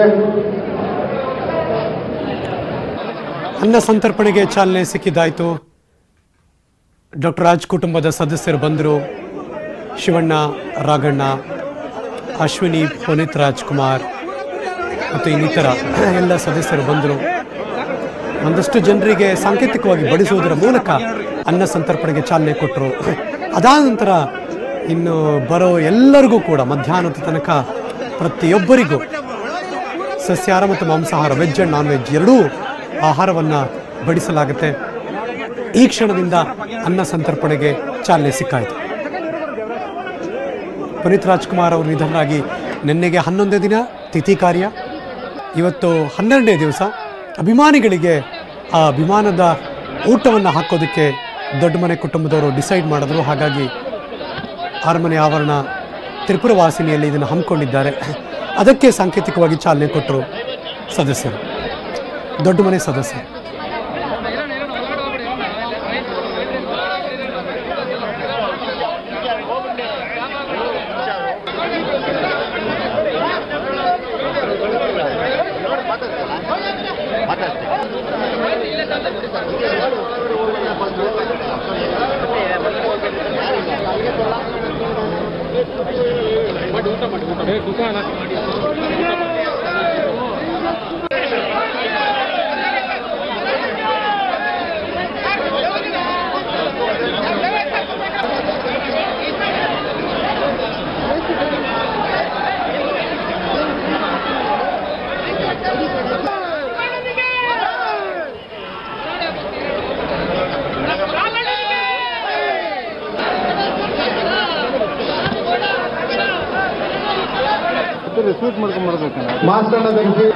ಅನ್ನ ಸಂತರ್ಪಣೆಗೆ ಚಾಲನೆ ಸಿಕ್ಕಿದ್ದಾಯಿತು ಡಾಕ್ಟರ್ ರಾಜ್ ಕುಟುಂಬದ ಸದಸ್ಯರು ಬಂದರು ಶಿವಣ್ಣ ರಾಘಣ್ಣ ಅಶ್ವಿನಿ ಪುನೀತ್ ರಾಜ್ಕುಮಾರ್ ಮತ್ತು ಇನ್ನಿತರ ಎಲ್ಲ ಸದಸ್ಯರು ಬಂದರು ಒಂದಷ್ಟು ಜನರಿಗೆ ಸಾಂಕೇತಿಕವಾಗಿ ಬಡಿಸುವುದರ ಮೂಲಕ ಅನ್ನ ಸಂತರ್ಪಣೆಗೆ ಚಾಲನೆ ಕೊಟ್ಟರು ಅದಾದ ನಂತರ ಇನ್ನು ಬರೋ ಎಲ್ಲರಿಗೂ ಕೂಡ ಮಧ್ಯಾಹ್ನದ ತನಕ ಪ್ರತಿಯೊಬ್ಬರಿಗೂ ಸಸ್ಯಾಹಾರ ಮತ್ತು ಮಾಂಸಾಹಾರ ವೆಜ್ ಆ್ಯಂಡ್ ನಾನ್ ವೆಜ್ ಎರಡೂ ಆಹಾರವನ್ನು ಬಡಿಸಲಾಗುತ್ತೆ ಈ ಕ್ಷಣದಿಂದ ಅನ್ನ ಸಂತರ್ಪಣೆಗೆ ಚಾಲನೆ ಸಿಕ್ಕಾಯಿತು ಪುನೀತ್ ರಾಜ್ಕುಮಾರ್ ಅವರು ನಿಧನರಾಗಿ ನಿನ್ನೆಗೆ ಹನ್ನೊಂದನೇ ದಿನ ತಿಥಿ ಕಾರ್ಯ ಇವತ್ತು ಹನ್ನೆರಡನೇ ದಿವಸ ಅಭಿಮಾನಿಗಳಿಗೆ ಆ ಅಭಿಮಾನದ ಊಟವನ್ನು ಹಾಕೋದಕ್ಕೆ ದೊಡ್ಡ ಮನೆ ಕುಟುಂಬದವರು ಡಿಸೈಡ್ ಮಾಡಿದ್ರು ಹಾಗಾಗಿ ಅರಮನೆ ಆವರಣ ತ್ರಿಪುರ ವಾಸಿನಿಯಲ್ಲಿ ಇದನ್ನು ಹಮ್ಮಿಕೊಂಡಿದ್ದಾರೆ ಅದಕ್ಕೆ ಸಾಂಕೇತಿಕವಾಗಿ ಚಾಲನೆ ಕೊಟ್ಟರು ಸದಸ್ಯರು ದೊಡ್ಡ ಮನೆ ಸದಸ್ಯರು ಸ್ವೀಟ್ ಮಾಡ್ಕೊಂಡ್ ಬರ್ಬೇಕಣ್ಣ ಮಾಸ್ತಣ್ಣ ಬೆಂಕಿ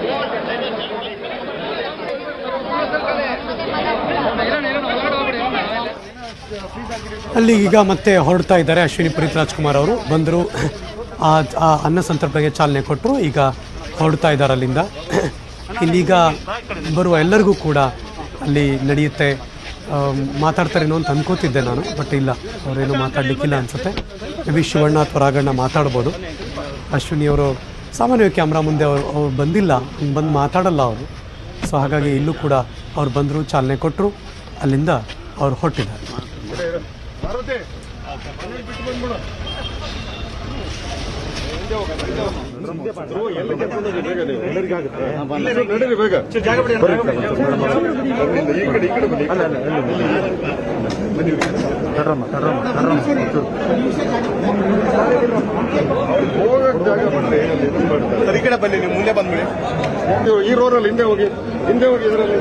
ಅಲ್ಲಿ ಈಗ ಮತ್ತೆ ಹೊರಡ್ತಾ ಇದ್ದಾರೆ ಅಶ್ವಿನಿ ಪುನೀತ್ ರಾಜ್ಕುಮಾರ್ ಅವರು ಬಂದರು ಆ ಆ ಅನ್ನ ಸಂತರ್ಪಣೆಗೆ ಚಾಲನೆ ಕೊಟ್ಟರು ಈಗ ಹೊರಡ್ತಾ ಇದ್ದಾರೆ ಅಲ್ಲಿಂದ ಇಲ್ಲೀಗ ಬರುವ ಎಲ್ಲರಿಗೂ ಕೂಡ ಅಲ್ಲಿ ನಡೆಯುತ್ತೆ ಆಮ್, ಮಾತಾಡ್ತಾರೇನೋ ಅಂತ ಅನ್ಕೋತಿದ್ದೆ ನಾನು ಬಟ್ ಇಲ್ಲ ಅವರೇನು ಮಾತಾಡಲಿಕ್ಕಿಲ್ಲ ಅನ್ಸುತ್ತೆ ಮೇ ಬಿ ಶಿವಣ್ಣ ಅಥವಾ ರಾಘಣ್ಣ ಮಾತಾಡ್ಬೋದು ಅಶ್ವಿನಿ ಅವರು ಸಾಮಾನ್ಯವಾಗಿ ಕ್ಯಾಮ್ರಾ ಮುಂದೆ ಅವರು ಅವ್ರು ಬಂದಿಲ್ಲ ಹಂಗೆ ಬಂದು ಮಾತಾಡಲ್ಲ ಅವರು ಸೊ ಹಾಗಾಗಿ ಇಲ್ಲೂ ಕೂಡ ಅವ್ರು ಬಂದರು ಚಾಲನೆ ಕೊಟ್ಟರು ಅಲ್ಲಿಂದ ಅವ್ರು ಹೊರಟಿದ್ದಾರೆ ಈ ಕಡೆ ಬನ್ನಿ ನೀವು ಮುಂದೆ ಬಂದ್ಬಿಡಿ ಈ ರೋಡಲ್ಲಿ ಹಿಂದೆ ಹೋಗಿ ಹಿಂದೆ ಹೋಗಿ ಇದರಲ್ಲಿ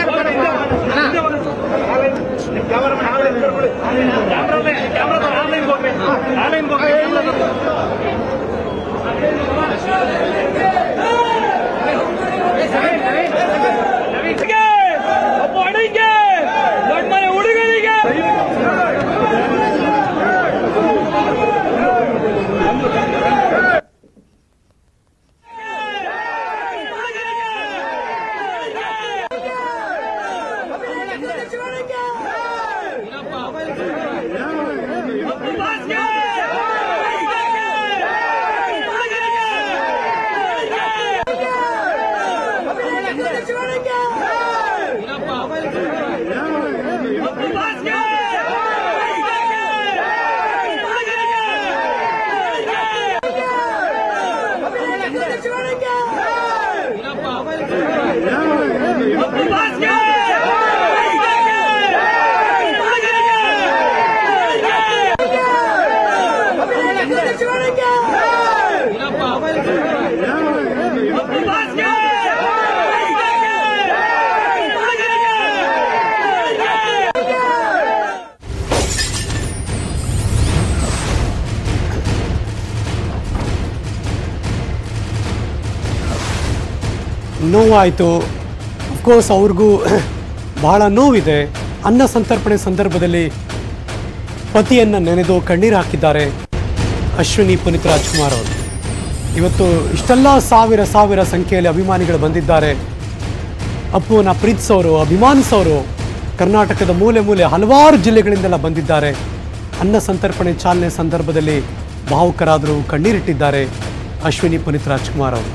ನೋವಾಯಿತು ಅಫ್ಕೋರ್ಸ್ ಅವ್ರಿಗೂ ಬಹಳ ನೋವಿದೆ ಅನ್ನ ಸಂತರ್ಪಣೆ ಸಂದರ್ಭದಲ್ಲಿ ಪತಿಯನ್ನು ನೆನೆದು ಕಣ್ಣೀರು ಹಾಕಿದ್ದಾರೆ ಅಶ್ವಿನಿ ಪುನೀತ್ ರಾಜ್ಕುಮಾರ್ ಅವರು ಇವತ್ತು ಇಷ್ಟೆಲ್ಲ ಸಾವಿರ ಸಾವಿರ ಸಂಖ್ಯೆಯಲ್ಲಿ ಅಭಿಮಾನಿಗಳು ಬಂದಿದ್ದಾರೆ ಅಪ್ಪುವನ್ನ ಪ್ರೀತಿಸೋರು ಅಭಿಮಾನಿಸೋರು ಕರ್ನಾಟಕದ ಮೂಲೆ ಮೂಲೆ ಹಲವಾರು ಜಿಲ್ಲೆಗಳಿಂದೆಲ್ಲ ಬಂದಿದ್ದಾರೆ ಅನ್ನ ಸಂತರ್ಪಣೆ ಚಾಲನೆ ಸಂದರ್ಭದಲ್ಲಿ ಭಾವುಕರಾದರು ಕಣ್ಣೀರಿಟ್ಟಿದ್ದಾರೆ ಅಶ್ವಿನಿ ಪುನೀತ್ ರಾಜ್ಕುಮಾರ್ ಅವರು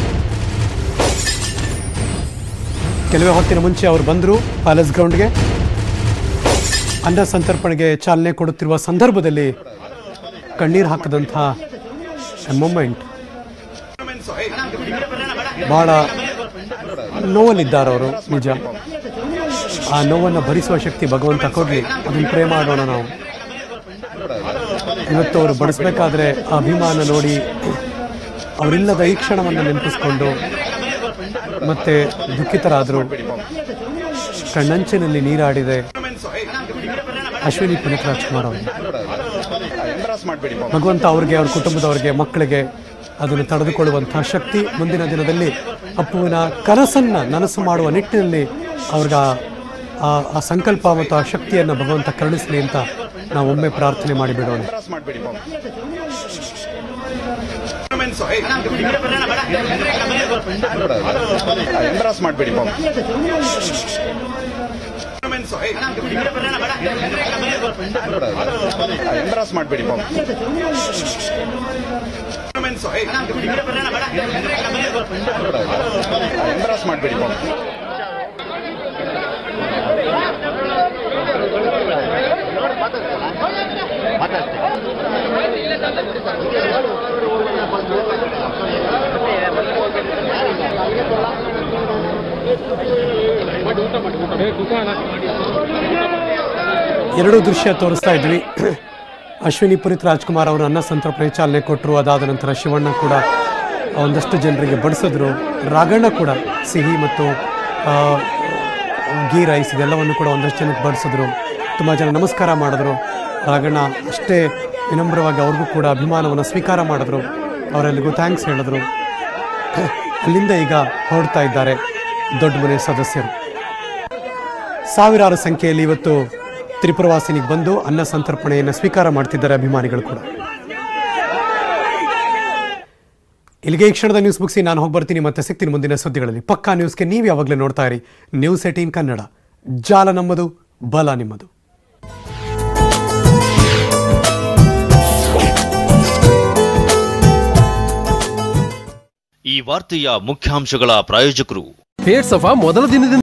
ಕೆಲವೇ ಹೊತ್ತಿನ ಮುಂಚೆ ಅವರು ಬಂದರು ಪ್ಯಾಲೇಸ್ ಗ್ರೌಂಡ್ಗೆ ಅನ್ನ ಸಂತರ್ಪಣೆಗೆ ಚಾಲನೆ ಕೊಡುತ್ತಿರುವ ಸಂದರ್ಭದಲ್ಲಿ ಕಣ್ಣೀರು ಹಾಕದಂಥ ಮೊಮೆಂಟ್ ಬಹಳ ನೋವಲ್ಲಿದ್ದಾರೆ ಅವರು ನಿಜ ಆ ನೋವನ್ನು ಭರಿಸುವ ಶಕ್ತಿ ಭಗವಂತ ಕೊಡಲಿ ಅದನ್ನು ಪ್ರೇ ಮಾಡೋಣ ನಾವು ಇವತ್ತು ಅವರು ಬಡಿಸ್ಬೇಕಾದ್ರೆ ಆ ಅಭಿಮಾನ ನೋಡಿ ಅವರಿಲ್ಲದ ಈ ಕ್ಷಣವನ್ನು ನೆನಪಿಸ್ಕೊಂಡು ಮತ್ತೆ ದುಃಖಿತರಾದರು ಕಣ್ಣಂಚಿನಲ್ಲಿ ನೀರಾಡಿದೆ ಅಶ್ವಿನಿ ಪುನೀತ್ ರಾಜ್ಕುಮಾರ್ ಅವರು ಭಗವಂತ ಅವ್ರಿಗೆ ಅವ್ರ ಕುಟುಂಬದವ್ರಿಗೆ ಮಕ್ಕಳಿಗೆ ಅದನ್ನು ತಡೆದುಕೊಳ್ಳುವಂತಹ ಶಕ್ತಿ ಮುಂದಿನ ದಿನದಲ್ಲಿ ಅಪ್ಪುವಿನ ಕನಸನ್ನ ನನಸು ಮಾಡುವ ನಿಟ್ಟಿನಲ್ಲಿ ಅವ್ರಿಗೆ ಆ- ಆ- ಆ ಸಂಕಲ್ಪ ಮತ್ತು ಆ ಶಕ್ತಿಯನ್ನು ಭಗವಂತ ಕರುಣಿಸಲಿ ಅಂತ ನಾವು ಒಮ್ಮೆ ಪ್ರಾರ್ಥನೆ ಮಾಡಿಬಿಡೋಣ ಎಂಬ್ರಾಸ್ ಮಾಡಬೇಡಿ ಪಾಪ ಎಂಬ್ರಾಸ್ ಮಾಡಬೇಡಿ ಪಾಪ ಎಂಬ್ರಾಸ್ ಮಾಡಬೇಡಿ ಪಾಪ ಎರಡೂ ದೃಶ್ಯ ತೋರಿಸ್ತಾ ಇದ್ವಿ ಅಶ್ವಿನಿ ಪುರಿತ್ ರಾಜ್ಕುಮಾರ್ ಅವರು ಅನ್ನ ಸಂತರ್ಪಣೆ ಚಾಲನೆ ಕೊಟ್ಟರು ಅದಾದ ನಂತರ ಶಿವಣ್ಣ ಕೂಡ ಒಂದಷ್ಟು ಜನರಿಗೆ ಬಡಿಸಿದ್ರು ರಾಘಣ್ಣ ಕೂಡ ಸಿಹಿ ಮತ್ತು ಆ, ಗೀ ರೈಸ್ ಇದೆಲ್ಲವನ್ನು ಕೂಡ ಒಂದಷ್ಟು ಜನಕ್ಕೆ ಬಡಿಸಿದ್ರು ತುಂಬ ಜನ ನಮಸ್ಕಾರ ಮಾಡಿದ್ರು ರಾಘಣ್ಣ ಅಷ್ಟೇ ವಿನಮ್ರವಾಗಿ ಅವ್ರಿಗೂ ಕೂಡ ಅಭಿಮಾನವನ್ನು ಸ್ವೀಕಾರ ಮಾಡಿದ್ರು ಅವರೆಲ್ಲರಿಗೂ ಥ್ಯಾಂಕ್ಸ್ ಹೇಳಿದ್ರು ಅಲ್ಲಿಂದ ಈಗ ಹೊರಡ್ತಾ ಇದ್ದಾರೆ ದೊಡ್ಡ ಮನೆ ಸದಸ್ಯರು ಸಾವಿರಾರು ಸಂಖ್ಯೆಯಲ್ಲಿ ಇವತ್ತು ತ್ರಿಪುರವಾಸಿನಿಗೆ ಬಂದು ಅನ್ನ ಸಂತರ್ಪಣೆಯನ್ನು ಸ್ವೀಕಾರ ಮಾಡ್ತಿದ್ದಾರೆ ಅಭಿಮಾನಿಗಳು ಕೂಡ ಇಲ್ಲಿಗೆ ಈ ಕ್ಷಣದ ನ್ಯೂಸ್ ಮುಗಿಸಿ ನಾನು ಹೋಗಿ ಬರ್ತೀನಿ ಮತ್ತೆ ಸಿಗ್ತೀನಿ ಮುಂದಿನ ಸುದ್ದಿಗಳಲ್ಲಿ ಪಕ್ಕಾ ನ್ಯೂಸ್ಗೆ ನೀವು ಯಾವಾಗಲೇ ನೋಡ್ತಾ ಇರಿ ನ್ಯೂಸ್ ಏಟೀನ್ ಕನ್ನಡ ಜಾಲ ನಮ್ಮದು ಬಲ ನಿಮ್ಮದು ಈ ವಾರ್ತೆಯ ಮುಖ್ಯಾಂಶಗಳ ಪ್ರಾಯೋಜಕರು ಫೇರ್ ಸಫಾ ಮೊದಲ ದಿನದಿಂದ